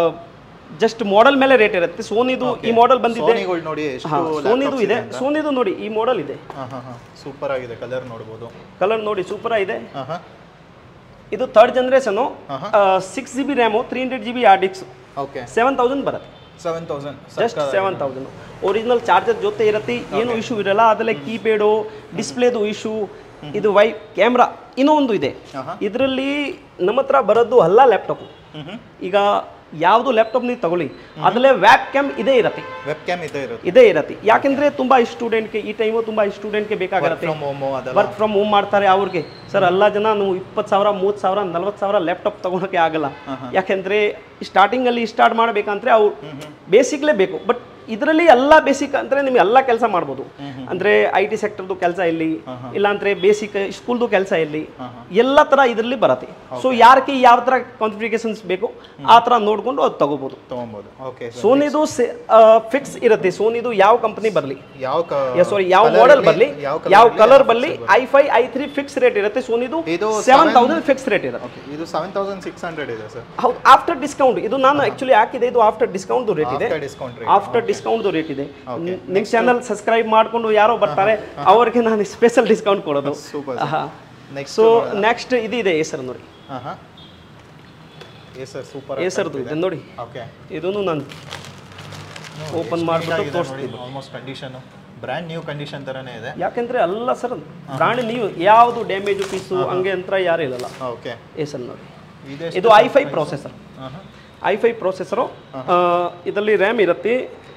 ಜಸ್ಟ್ ಮಾಡೆಲ್ ಮೇಲೆ ರೇಟ್ ಇರುತ್ತೆ ಸೋನಿದು ಈ ಮಾಡೆಲ್ ಬಂದಿದೆ ಸೋನಿಗಳು ನೋಡಿ ಎಷ್ಟು ಹಾ ಸೋನಿದು ಇದೆ ಸೋನಿದು ನೋಡಿ ಈ ಮಾಡೆಲ್ ಇದೆ ಹಾಂ ಹಾಂ ಹಾಂ ಸೂಪರ್ ಆಗಿದೆ ಕಲರ್ ನೋಡ್ಬೋದು ಕಲರ್ ನೋಡಿ ಸೂಪರ್ ಇದೆ ಹಾಂ ಹಾಂ ಇದು third generation six G B RAM three hundred G B hard ಡಿಕ್ಸ್ ಓಕೆ ಸೆವೆನ್ ತೌಸಂಡ್ ಬರುತ್ತೆ seven thousand just seven thousand original charger ಜೊತೆ ಇರುತ್ತೆ ಏನು ಇಶ್ಯೂ ಇರಲ್ಲ ಅದರಲ್ಲಿ ಕೀಪ್ಯಾಡು ಡಿಸ್ಪ್ಲೇದು ಇಶ್ಯೂ ಇದು ವೈ ಕ್ಯಾಮ್ರಾ ಇನ್ನೂ ಒಂದು ಇದೆ ಆಹಾ. ಇದರಲ್ಲಿ ನಮ್ಮ ಹತ್ರ ಬರೋದು ಅಲ್ಲ ಲ್ಯಾಪ್ಟಾಪ್ ಹ್ಞೂ ಹ್ಞೂ ಈಗ ಯಾವುದು ಲ್ಯಾಪ್ಟಾಪ್ ನೀವು ತಗೊಳ್ಳಿ ಅದರಲ್ಲೇ ವ್ಯಾಪ್ ಕ್ಯಾಮ್ ಇದೇ ಇರುತ್ತೆ ವೆಬ್ ಕ್ಯಾಮ್ ಇದೆ ಇರುತ್ತೆ ಇದೇ ಇರುತ್ತೆ ಯಾಕೆಂದ್ರೆ ತುಂಬಾ ಸ್ಟೂಡೆಂಟ್ಗೆ ಈ ಟೈಮು ತುಂಬಾ ಸ್ಟೂಡೆಂಟ್ಗೆ ಬೇಕಾಗಿರುತ್ತೆ ಫ್ರಮ್ ಹೋಮು ಅದೆಲ್ಲ ವರ್ಕ್ ಫ್ರಮ್ ಹೋಮ್ ಮಾಡ್ತಾರೆ ಅವ್ರಿಗೆ ಸರ್ ಎಲ್ಲ ಜನ ನಾವು ಇಪ್ಪತ್ತು ಸಾವಿರ ಮೂವತ್ತು ಸಾವಿರ ನಲ್ವತ್ತು ಸಾವಿರ ಲ್ಯಾಪ್ಟಾಪ್ ತಗೊಳಕ್ಕೆ ಆಗಲ್ಲ ಯಾಕೆಂದ್ರೆ ಸ್ಟಾರ್ಟಿಂಗ್ ಅಲ್ಲಿ ಸ್ಟಾರ್ಟ್ ಮಾಡಬೇಕಂದ್ರೆ ಅವು ಬೇಸಿಕ್ಲೇ ಬೇಕು ಬಟ್ ಇದರಲ್ಲಿ ಎಲ್ಲ ಬೇಸಿಕ್ ಅಂದ್ರೆ ನಿಮ್ಗೆ ಎಲ್ಲ ಕೆಲಸ ಮಾಡ್ಬೋದು ಅಂದ್ರೆ ಐ ಟಿ ಸೆಕ್ಟರ್ದು ಕೆಲಸ ಇಲ್ಲಿ ಇಲ್ಲ ಅಂದ್ರೆ ಬೇಸಿಕ್ ಸ್ಕೂಲ್ದು ಕೆಲಸ ಇಲ್ಲಿ ಎಲ್ಲ ತರ ಇದರಲ್ಲಿ ಬರುತ್ತೆ ಸೊ ಯಾರಿಗೆ ಯಾವ ತರ ಕಾನ್ಫಿಗರೇಷನ್ಸ್ ಬೇಕು ಆ ತರ ನೋಡ್ಕೊಂಡು ಅದು ತಗೋಬಹುದು ತೊಗೊಬೋದು ಓಕೆ ಸೋನಿದು ಫಿಕ್ಸ್ ಇರುತ್ತೆ ಸೋನಿದು ಯಾವ ಕಂಪನಿ ಬರಲಿ ಯಾವ ಸಾರಿ ಯಾವ colour ಮಾಡೆಲ್ ಇರ್ಲಿ, ಬರಲಿ ಯಾವ ಯಾವ colour ಕಲರ್ ಇರ್ಲಿ, ಬರಲಿ I five I three fix rate ಇರುತ್ತೆ ಸೋನಿದು ಇದು ಸೆವೆನ್ ತೌಸಂಡ್ ಫಿಕ್ಸ್ ರೇಟ್ ಇರುತ್ತೆ ಓಕೆ ಇದು ಸೆವೆನ್ ತೌಸಂಡ್ ಸಿಕ್ಸ್ ಹಂಡ್ರೆಡ್ ಇದೆ ಸರ್ ಹೌದು ಆಫ್ಟರ್ ಡಿಸ್ಕೌಂಟ್ ಇದು ನಾನು ಆಕ್ಚುಲಿ ಹಾಕಿದೆ ಇದು ಆಫ್ಟರ್ ಡಿಸ್ಕೌಂಟ್ ರೇಟ್ ಇದೆ after discount after discount rate ಇದೆ ನಿಮ್ಮ ಚಾನಲ್ ಸಬ್ಸ್ಕ್ರೈಬ್ ಮಾಡ್ಕೊಂಡು ಯಾರೋ ಬರ್ತಾರೆ ಅವರಿಗೆ ನಾನು ಸ್ಪೆಷಲ್ ಡಿಸ್ಕೌಂಟ್ ಕೊಡೋದು ಸೂಪರ್ ನೆಕ್ಸ್ಟ್ ಸೊ ನೆಕ್ಸ್ಟ್ ಇದಿದೆ ಹೆಸರು ನೋಡಿ ಹಾಂ ಹಾಂ ಎಸ್ ಸರ್ ಸೂಪರ್ ಹೆಸರದು ಇದೆ ನೋಡಿ ಓಕೆ ಇದನ್ನು ನಾನು ಓಪನ್ ಮಾಡಿಬಿಟ್ಟು ತೋರಿಸ್ತೀನಿ almost condition brand new condition ಥರನೇ ಇದೆ ಯಾಕೆಂದ್ರೆ ಅಲ್ಲ ಸರ್ ಬ್ರಾಂಡ್ ನೀವು ಯಾವುದು ಡ್ಯಾಮೇಜ್ ಪೀಸು ಹಂಗೆ ಅಂತ ಯಾರು ಇರಲ್ಲ ಓಕೆ ಹೆಸರು ನೋಡಿ ಇದೆ ಇದು ಐ ಫೈ ಪ್ರೊಸೆಸರ್ ಹಾಂ ಹಾಂ ಐ ಫೈ ಪ್ರೊಸೆಸರು ಇದರಲ್ಲಿ ರ್ಯಾಮ್ ಇರುತ್ತೆ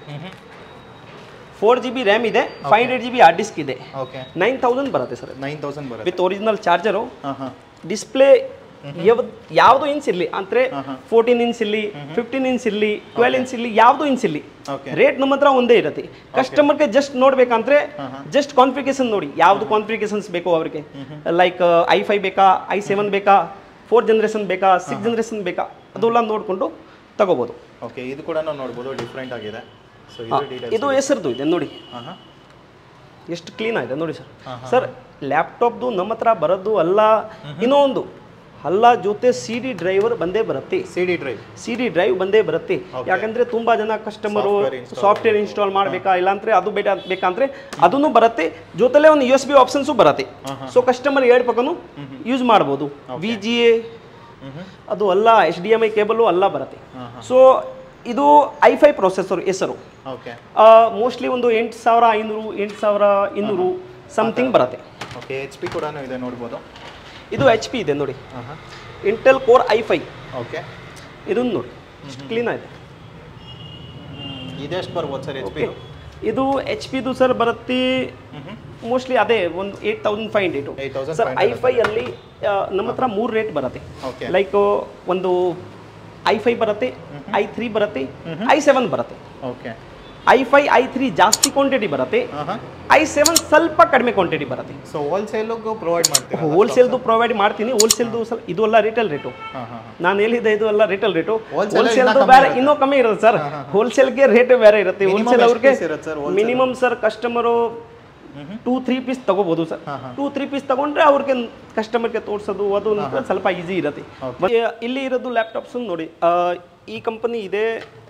ಫೋರ್ ಜಿ ಬಿ ರ್ಯಾಮ್ ಇದೆ five hundred G B hard disk ಇದೆ ಓಕೆ ನೈನ್ ತೌಸಂಡ್ ಬರುತ್ತೆ ಸರ್ ನೈನ್ ತೌಸಂಡ್ ಬರುತ್ತೆ ವಿತ್ ಒರಿಜಿನಲ್ ಚಾರ್ಜರು ಹಾಂ ಹಾಂ ಡಿಸ್ಪ್ಲೇ ಯಾವುದು ಇಂಚ್ ಇರಲಿ ಅಂದರೆ ಫೋರ್ಟೀನ್ ಇಂಚ್ ಇರಲಿ ಫಿಫ್ಟೀನ್ ಇಂಚ್ ಇರಲಿ ಟ್ವೆಲ್ ಇಂಚ್ ಇರಲಿ ಯಾವುದು ಇಂಚ್ ಇರಲಿ ಓಕೆ ರೇಟ್ ನಮ್ಮ ಹತ್ರ ಒಂದೇ ಇರುತ್ತೆ ಕಸ್ಟಮರ್ಗೆ ಜಸ್ಟ್ ನೋಡ್ಬೇಕಂದ್ರೆ ಜಸ್ಟ್ ಕಾನ್ಫಿಗೇಷನ್ ನೋಡಿ ಯಾವ್ದು ಕಾನ್ಫಿಗೇಷನ್ಸ್ ಬೇಕು ಅವರಿಗೆ ಲೈಕ್ ಐ ಫೈ ಬೇಕಾ ಐ ಸೆವೆನ್ ಬೇಕಾ ಫೋರ್ ಜನ್ರೇಷನ್ ಬೇಕಾ ಸಿಕ್ಸ್ ಜನ್ರೇಷನ್ ಬೇಕಾ ಅದೆಲ್ಲ ನೋಡಿಕೊಂಡು ತಗೋಬೋದು ಓಕೆ ಇದು ಕೂಡ ನಾವು ನೋಡ್ಬೋದು ಡಿಫ್ರೆಂಟ್ ಆಗಿದೆ ಸೊ ಇದು ಡೀಟೇಲ್ಸ್ ಇದು ಹೆಸರ್ದು ಇದೆ ನೋಡಿ ಹಾಂ ಹಾಂ ಎಷ್ಟು ಕ್ಲೀನ್ ಆಗಿದೆ ನೋಡಿ ಸರ್ ಸರ್ ಲ್ಯಾಪ್ಟಾಪ್ದು ನಮ್ಮ ಹತ್ರ ಬರೋದು ಅಲ್ಲ ಇನ್ನೊಂದು ಅಲ್ಲ ಜೊತೆ ಸಿ ಡಿ ಡ್ರೈವರ್ ಬಂದೇ ಬರುತ್ತೆ C D drive C D drive ಬಂದೇ ಬರುತ್ತೆ ಯಾಕಂದ್ರೆ ತುಂಬಾ ಜನ ಕಸ್ಟಮರು ಸಾಫ್ಟ್ವೇರ್ ಇನ್ಸ್ಟಾಲ್ ಮಾಡಬೇಕಾ ಇಲ್ಲಾಂದ್ರೆ ಅದು ಬೇಡ ಬೇಕಂದ್ರೆ ಅದನ್ನು ಬರುತ್ತೆ ಜೊತೆಲೆ ಒಂದು ಯು ಎಸ್ ಬಿ ಆಪ್ಷನ್ಸು ಬರುತ್ತೆ ಸೊ ಕಸ್ಟಮರ್ ಎರಡು ಪಕ್ಕನು ಯೂಸ್ ಮಾಡ್ಬೋದು ವಿ ಜಿ ಎ ಅದು ಅಲ್ಲ H D M I cable ಅಲ್ಲ ಬರುತ್ತೆ ಸೊ ಇದು ಐ ಫೈ ಪ್ರೊಸೆಸರ್ ಹೆಸರು ಓಕೆ ಮೋಸ್ಟ್ಲಿ ಒಂದು ಎಂಟು ಸಾವಿರ ಐನೂರು ಎಂಟು ಸಾವಿರ ಇನ್ನೂರು ಸಮಥಿಂಗ್ ಬರುತ್ತೆ ಓಕೆ ಎಚ್ ಪಿ ಕೂಡ ಇದೆ ನೋಡ್ಬೋದು ಇದು ಎಚ್ ಪಿ ಇದೆ ನೋಡಿ ಹಾಂ ಹಾಂ Intel core I five okay ಇದನ್ನು ನೋಡಿ ಇಷ್ಟು ಕ್ಲೀನ್ ಆಗಿದೆ ಇದೆಷ್ಟು ಬರ್ಬೋದು ಸರ್ ಎಚ್ ಪಿ ಇದು ಎಚ್ ಪಿದು ಸರ್ ಬರುತ್ತೆ ಮೋಸ್ಟ್ಲಿ ಅದೇ ಒಂದು eight thousand five hundred eight thousand sir I five ಅಲ್ಲಿ ಆ, ನಮ್ಮ ಹತ್ರ ಮೂರು ರೇಟ್ ಬರುತ್ತೆ ಓಕೆ ಲೈಕ್ ಒಂದು ಐ ಫೈ ಬರುತ್ತೆ ಐ ತ್ರೀ ಬರುತ್ತೆ ಐ ಸೆವೆನ್ ಬರುತ್ತೆ okay I five I three ಜಾಸ್ತಿ ಕ್ವಾಂಟಿಟಿ ಬರುತ್ತೆ ಹಾಂ ಹಾಂ ಐ ಸೆವೆನ್ ಸ್ವಲ್ಪ ಕಡಿಮೆ ಕ್ವಾಂಟಿಟಿ ಬರುತ್ತೆ ಸೊ ಹೋಲ್ಸೇಲಿಗೂ ಪ್ರೊವೈಡ್ ಮಾಡ್ತೀರಾ ಹೋಲ್ಸೇಲ್ದು ಪ್ರೊವೈಡ್ ಮಾಡ್ತೀನಿ ಹೋಲ್ಸೇಲ್ದು ಸ್ವಲ್ಪ ಇದು ಎಲ್ಲ ರಿಟೇಲ್ ರೇಟು ಹಾಂ ಹಾಂ ನಾನು ಹೇಳಿದ್ದೆ ಇದು ಎಲ್ಲ ರಿಟೇಲ್ ರೇಟು Wholesale ಹೋಲ್ಸೇಲ್ದು ಇನ್ನ ಬೇರೆ ಇನ್ನೂ ಕಮ್ಮಿ ಇರುತ್ತೆ ಸರ್ ಹೋಲ್ಸೇಲ್ಗೆ ರೇಟ್ ಬೇರೆ ಇರುತ್ತೆ Minimum ಹೋಲ್ಸೇಲ್ ಎಷ್ಟು ಅವ್ರಿಗೆ piece ಇರುತ್ತೆ sir wholesale? Minimum sir customer two three piece ತಗೋಬಹುದು ಸರ್ ಟೂ ತ್ರೀ ಪೀಸ್ ತಗೊಂಡ್ರೆ ಅವ್ರಿಗೆ ಕಸ್ಟಮರ್ಗೆ ತೋರಿಸೋದು ಅದು ಒಂದ್ ಸ್ವಲ್ಪ ಈಸಿ ಇರುತ್ತೆ ಮತ್ತೆ ಇಲ್ಲಿ ಇರೋದು ಲ್ಯಾಪ್ಟಾಪ್ಸ್ ನೋಡಿ ಆ, ಈ ಕಂಪನಿ ಇದೆ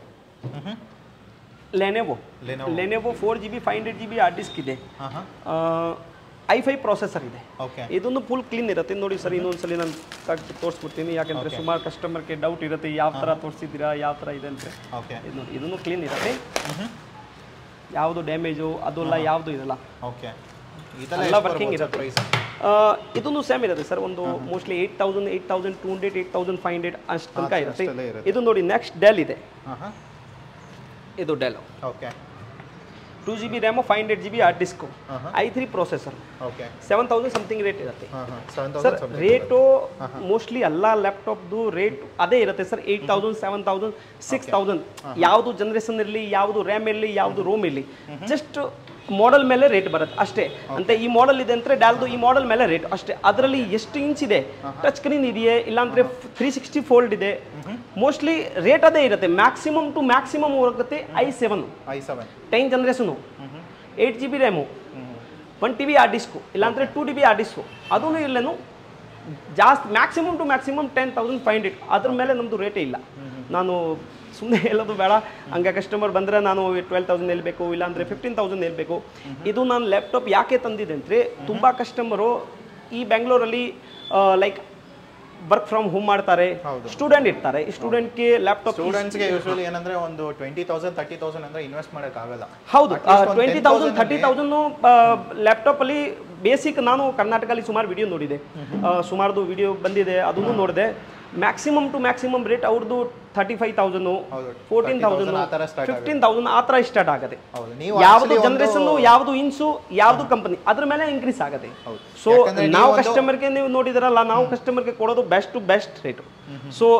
Lenovo Lenovo. Lenovo four G B five hundred G B hard disk ಇದೆ ಹಾಂ ಹಾಂ ಐ ಫೈ ಪ್ರೊಸೆಸರ್ ಇದೆ ಓಕೆ ಇದೊಂದು ಫುಲ್ ಕ್ಲೀನ್ ಇರುತ್ತೆ ನೋಡಿ ಸರ್ ಇನ್ನೊಂದ್ಸಲಿ ನಾನು ತೆಗ್ದು ತೋರಿಸ್ಬಿಡ್ತೀನಿ ಯಾಕಂದ್ರೆ ಸುಮಾರು ಕಸ್ಟಮರ್ಗೆ ಡೌಟ್ ಇರುತ್ತೆ ಯಾವ ಥರ ತೋರಿಸಿದ್ದೀರಾ ಯಾವ ಥರ ಇದೆ ಅಂತ ಓಕೆ ಇದು ನೋಡಿ ಇದನ್ನು ಕ್ಲೀನ್ ಇರುತ್ತೆ ಯಾವುದು ಡ್ಯಾಮೇಜು ಅದೆಲ್ಲ ಯಾವುದು ಇರಲ್ಲ ಓಕೆ ಎಲ್ಲ ಇದೆಲ್ಲ working ವರ್ಕಿಂಗ್ ಇರುತ್ತೆ. ಪ್ರೈಸ್ ಇದನ್ನು ಸೇಮ್ ಇರುತ್ತೆ ಸರ್ ಒಂದು mostly eight thousand eight thousand two hundred eight thousand five hundred ಅಷ್ಟು ತನಕ ಇರುತ್ತೆ ಅಷ್ಟೆಲ್ಲ ಇರುತ್ತೆ. ಇದು ನೋಡಿ ನೆಕ್ಸ್ಟ್ ಡೆಲ್ ಇದೆ ಹಾಂ ಹಾಂ ಇದು Dell okay two G B RAM five hundred G B hard disk ಹಾಂ I three processor okay seven thousand something rate ಇರುತ್ತೆ ಹಾಂ ಹಾಂ seven sir thousand rate mostly ಎಲ್ಲ ಲ್ಯಾಪ್ಟಾಪ್ದು ರೇಟ್ ಅದೇ ಇರುತ್ತೆ sir eight thousand seven thousand six thousand ಯಾವುದು generation ಇರಲಿ ಯಾವುದು ರ್ಯಾಮ್ ಇರಲಿ ಯಾವುದು ರೋಮ್ ಇರಲಿ ಜಸ್ಟ್ ಮಾಡೆಲ್ ಮೇಲೆ ರೇಟ್ ಬರುತ್ತೆ ಅಷ್ಟೇ ಅಂತ ಈ ಮಾಡೆಲ್ ಇದೆ ಅಂದ್ರೆ ಡ್ಯಾಲ್ದು ಈ ಮಾಡೆಲ್ ಮೇಲೆ ರೇಟ್ ಅಷ್ಟೇ ಅದರಲ್ಲಿ ಎಷ್ಟು ಇಂಚ್ ಇದೆ ಟಚ್ ಸ್ಕ್ರೀನ್ ಇದೆಯೇ ಇಲ್ಲಾಂದ್ರೆ ತ್ರೀ ಸಿಕ್ಸ್ಟಿ ಫೋಲ್ಡ್ ಇದೆ ಮೋಸ್ಟ್ಲಿ ರೇಟ್ ಅದೇ ಇರುತ್ತೆ ಮ್ಯಾಕ್ಸಿಮಮ್ ಟು ಮ್ಯಾಕ್ಸಿಮಮ್ ಹೋಗುತ್ತೆ I seven I seven ten generation eight G B RAM one T B ಆ ಡಿಸ್ಕು ಇಲ್ಲಾಂದರೆ ಟೂ ಟಿ ಬಿ ಆ ಡಿಸ್ಕು ಅದೂ ಇಲ್ಲೇನು ಜಾಸ್ತಿ maximum to maximum ten thousand five hundred ಅದ್ರ ಮೇಲೆ ನಮ್ಮದು ರೇಟೇ ಇಲ್ಲ ನಾನು ಸುಮ್ಮನೆ ಹೇಳೋದು ಬೇಡ ಹಂಗೆ ಕಸ್ಟಮರ್ ಬಂದರೆ ನಾನು ಟ್ವೆಲ್ ತೌಸಂಡ್ ಹೇಳ್ಬೇಕು ಇಲ್ಲಾಂದರೆ ಫಿಫ್ಟೀನ್ ತೌಸಂಡ್ ಹೇಳ್ಬೇಕು ಇದು ನಾನು ಲ್ಯಾಪ್ಟಾಪ್ ಯಾಕೆ ತಂದಿದೆ ಅಂದರೆ ತುಂಬ ಕಸ್ಟಮರು ಈ ಬೆಂಗಳೂರಲ್ಲಿ ಲೈಕ್ ವರ್ಕ್ ಫ್ರಮ್ ಹೋಮ್ ಮಾಡ್ತಾರೆ ಹೌದು. ಸ್ಟೂಡೆಂಟ್ ಇರ್ತಾರೆ ಸ್ಟೂಡೆಂಟ್ಗೆ ಲ್ಯಾಪ್ಟಾಪ್ ಸ್ಟೂಡೆಂಟ್ಸ್ಗೆ ಯೂಶುವಲಿ ಏನಂದ್ರೆ ಒಂದು ಟ್ವೆಂಟಿ ತೌಸಂಡ್ ತರ್ಟಿ ತೌಸಂಡ್ ಅಂದ್ರೆ ಇನ್ವೆಸ್ಟ್ ಮಾಡೋಕ್ಕಾಗಲ್ಲ ಹೌದು At least ಒಂದು twenty 10,000 thousand thirty thousand laptop ಅಲ್ಲಿ ಬೇಸಿಕ್ ನಾನು ಕರ್ನಾಟಕದಲ್ಲಿ ಸುಮಾರು ವಿಡಿಯೋ ನೋಡಿದೆ ಸುಮಾರದು ವಿಡಿಯೋ ಬಂದಿದೆ ಅದನ್ನು ನೋಡಿದೆ ಮ್ಯಾಕ್ಸಿಮಮ್ ಟು ಮ್ಯಾಕ್ಸಿಮಮ್ ರೇಟ್ ಅವ್ರದ್ದು ಥರ್ಟಿ ಫೈವ್ ತೌಸಂಡು ಹೌದು. ಫೋರ್ಟೀನ್ 30,000 ತೌಸಂಡ್ ಆ ಥರ start ಫಿಫ್ಟೀನ್ ತೌಸಂಡ್ ಆ ಥರ ಸ್ಟಾರ್ಟ್ ಆಗುತ್ತೆ ಹೌದು ನೀವು ಯಾವುದು actually ಒಂದು- ಜನರೇಷನ್ ಯಾವುದು ಇನ್ಸು ಯಾವುದು ಕಂಪನಿ ಅದ್ರ ಮೇಲೆ ಇನ್ಕ್ರೀಸ್ ಆಗುತ್ತೆ ಹೌದು. ಸೊ ಯಾಕಂದ್ರೆ ನಾವು ನೀವು ಒಂದು- ಕಸ್ಟಮರ್ಗೆ ನೀವು ನೋಡಿದಿರಲ್ಲ ನಾವು ಕಸ್ಟಮರ್ಗೆ ಕೊಡೋದು best to best rate so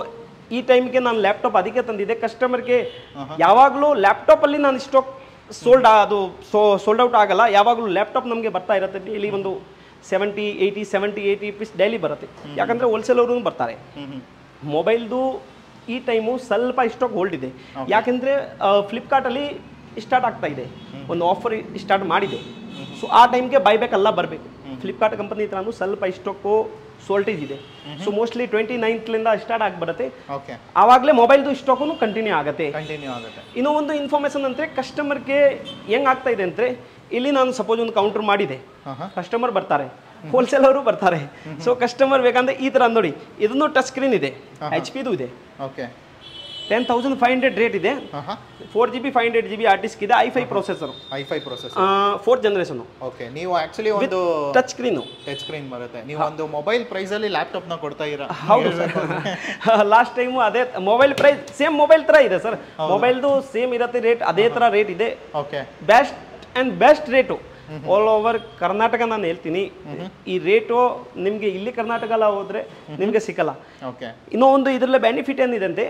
ಈ ಟೈಮ್ಗೆ ನಾನು ಲ್ಯಾಪ್ಟಾಪ್ ಅದಕ್ಕೆ ತಂದಿದ್ದೆ ಕಸ್ಟಮರ್ಗೆ ಯಾವಾಗಲೂ ಲ್ಯಾಪ್ಟಾಪಲ್ಲಿ ನಾನು ಸ್ಟಾಕ್ ಸೋಲ್ಡ್ ಅದು ಸೋ ಸೋಲ್ಡ್ ಔಟ್ ಆಗಲ್ಲ ಯಾವಾಗಲೂ ಲ್ಯಾಪ್ಟಾಪ್ ನಮಗೆ ಬರ್ತಾ ಇರುತ್ತೆ ಡೈಲಿ ಒಂದು seventy eighty seventy eighty piece daily ಬರುತ್ತೆ ಯಾಕಂದರೆ ಹೋಲ್ಸೇಲ್ ಅವರು ಬರ್ತಾರೆ ಹ್ಮ್ ಹ್ಮ್ ಮೊಬೈಲ್ದು ಈ ಟೈಮು ಸ್ವಲ್ಪ ಸ್ಟಾಕ್ ಹೋಲ್ಡ್ ಇದೆ ಯಾಕೆಂದರೆ ಫ್ಲಿಪ್ಕಾರ್ಟಲ್ಲಿ ಸ್ಟಾರ್ಟ್ ಆಗ್ತಾ ಇದೆ ಒಂದು ಆಫರ್ ಸ್ಟಾರ್ಟ್ ಮಾಡಿದೆ ಸೊ ಆ ಟೈಮ್ಗೆ ಬೈಬ್ಯಾಕ್ ಎಲ್ಲ ಬರಬೇಕು ಫ್ಲಿಪ್ಕಾರ್ಟ್ ಕಂಪನಿ ಹತ್ರನೂ ಸ್ವಲ್ಪ ಸ್ಟಾಕು ಸೋಲ್ಟೇಜ್ ಇದೆ ಸೊ ಮೋಸ್ಟ್ಲಿ ಟ್ವೆಂಟಿ ನೈನ್ತ್ಲಿಂದ ಸ್ಟಾರ್ಟ್ ಆಗಿ ಬರುತ್ತೆ ಓಕೆ ಆವಾಗಲೇ ಮೊಬೈಲ್ದು ಸ್ಟಾಕು ಕಂಟಿನ್ಯೂ ಆಗುತ್ತೆ ಕಂಟಿನ್ಯೂ ಆಗುತ್ತೆ ಇನ್ನೂ ಒಂದು ಇನ್ಫಾರ್ಮೇಷನ್ ಅಂದರೆ ಕಸ್ಟಮರ್ಗೆ ಹೆಂಗ್ ಆಗ್ತಾ ಇದೆ ಅಂದರೆ ಇಲ್ಲಿ ನಾನು ಸಪೋಸ್ ಒಂದು ಕೌಂಟರ್ ಮಾಡಿದೆ ಹಾಂ ಹಾಂ ಕಸ್ಟಮರ್ ಬರ್ತಾರೆ ಹೋಲ್ಸೇಲ್ ಅವರು ಬರ್ತಾರೆ ಸೊ ಕಸ್ಟಮರ್ ಬೇಕಂದ್ರೆ ಈ ಥರ ನೋಡಿ ಇದನ್ನು ಟಚ್ ಸ್ಕ್ರೀನ್ ಇದೆ ಎಚ್ ಪಿದು ಇದೆ okay ten thousand five hundred rate ಇದೆ ಹಾಂ ಹಾಂ four G B five hundred G B hard disk ಇದೆ I five processor I five process fourth generation okay ನೀವು ಆಕ್ಚುಲಿ ಒಂದು ಟಚ್ ಸ್ಕ್ರೀನು ಟಚ್ ಸ್ಕ್ರೀನ್ ಬರುತ್ತೆ ನೀವು ಒಂದು ಮೊಬೈಲ್ ಪ್ರೈಸ್ ಅಲ್ಲಿ ಲ್ಯಾಪ್ಟಾಪ್ ನ ಕೊಡ್ತಾ ಇರ ಹೌದು ಸರ್ ಲಾಸ್ಟ್ ಟೈಮು ಅದೇ ಮೊಬೈಲ್ ಪ್ರೈಸ್ ಸೇಮ್ ಮೊಬೈಲ್ ಥರ ಇದೆ ಸರ್ ಮೊಬೈಲ್ದು ಸೇಮ್ ಇರುತ್ತೆ ರೇಟ್ ಅದೇ ಥರ ರೇಟ್ ಇದೆ okay best and best rate all over Karnataka ನಾನು ಹೇಳ್ತೀನಿ ಈ ರೇಟು ನಿಮಗೆ ಇಲ್ಲಿ ಕರ್ನಾಟಕ ಎಲ್ಲ ಹೋದ್ರೆ ನಿಮಗೆ ಸಿಕ್ಕಲ್ಲ ಓಕೆ ಇನ್ನೂ ಒಂದು ಇದರಲ್ಲೇ ಬೆನಿಫಿಟ್ ಏನಿದೆ ಅಂತೆ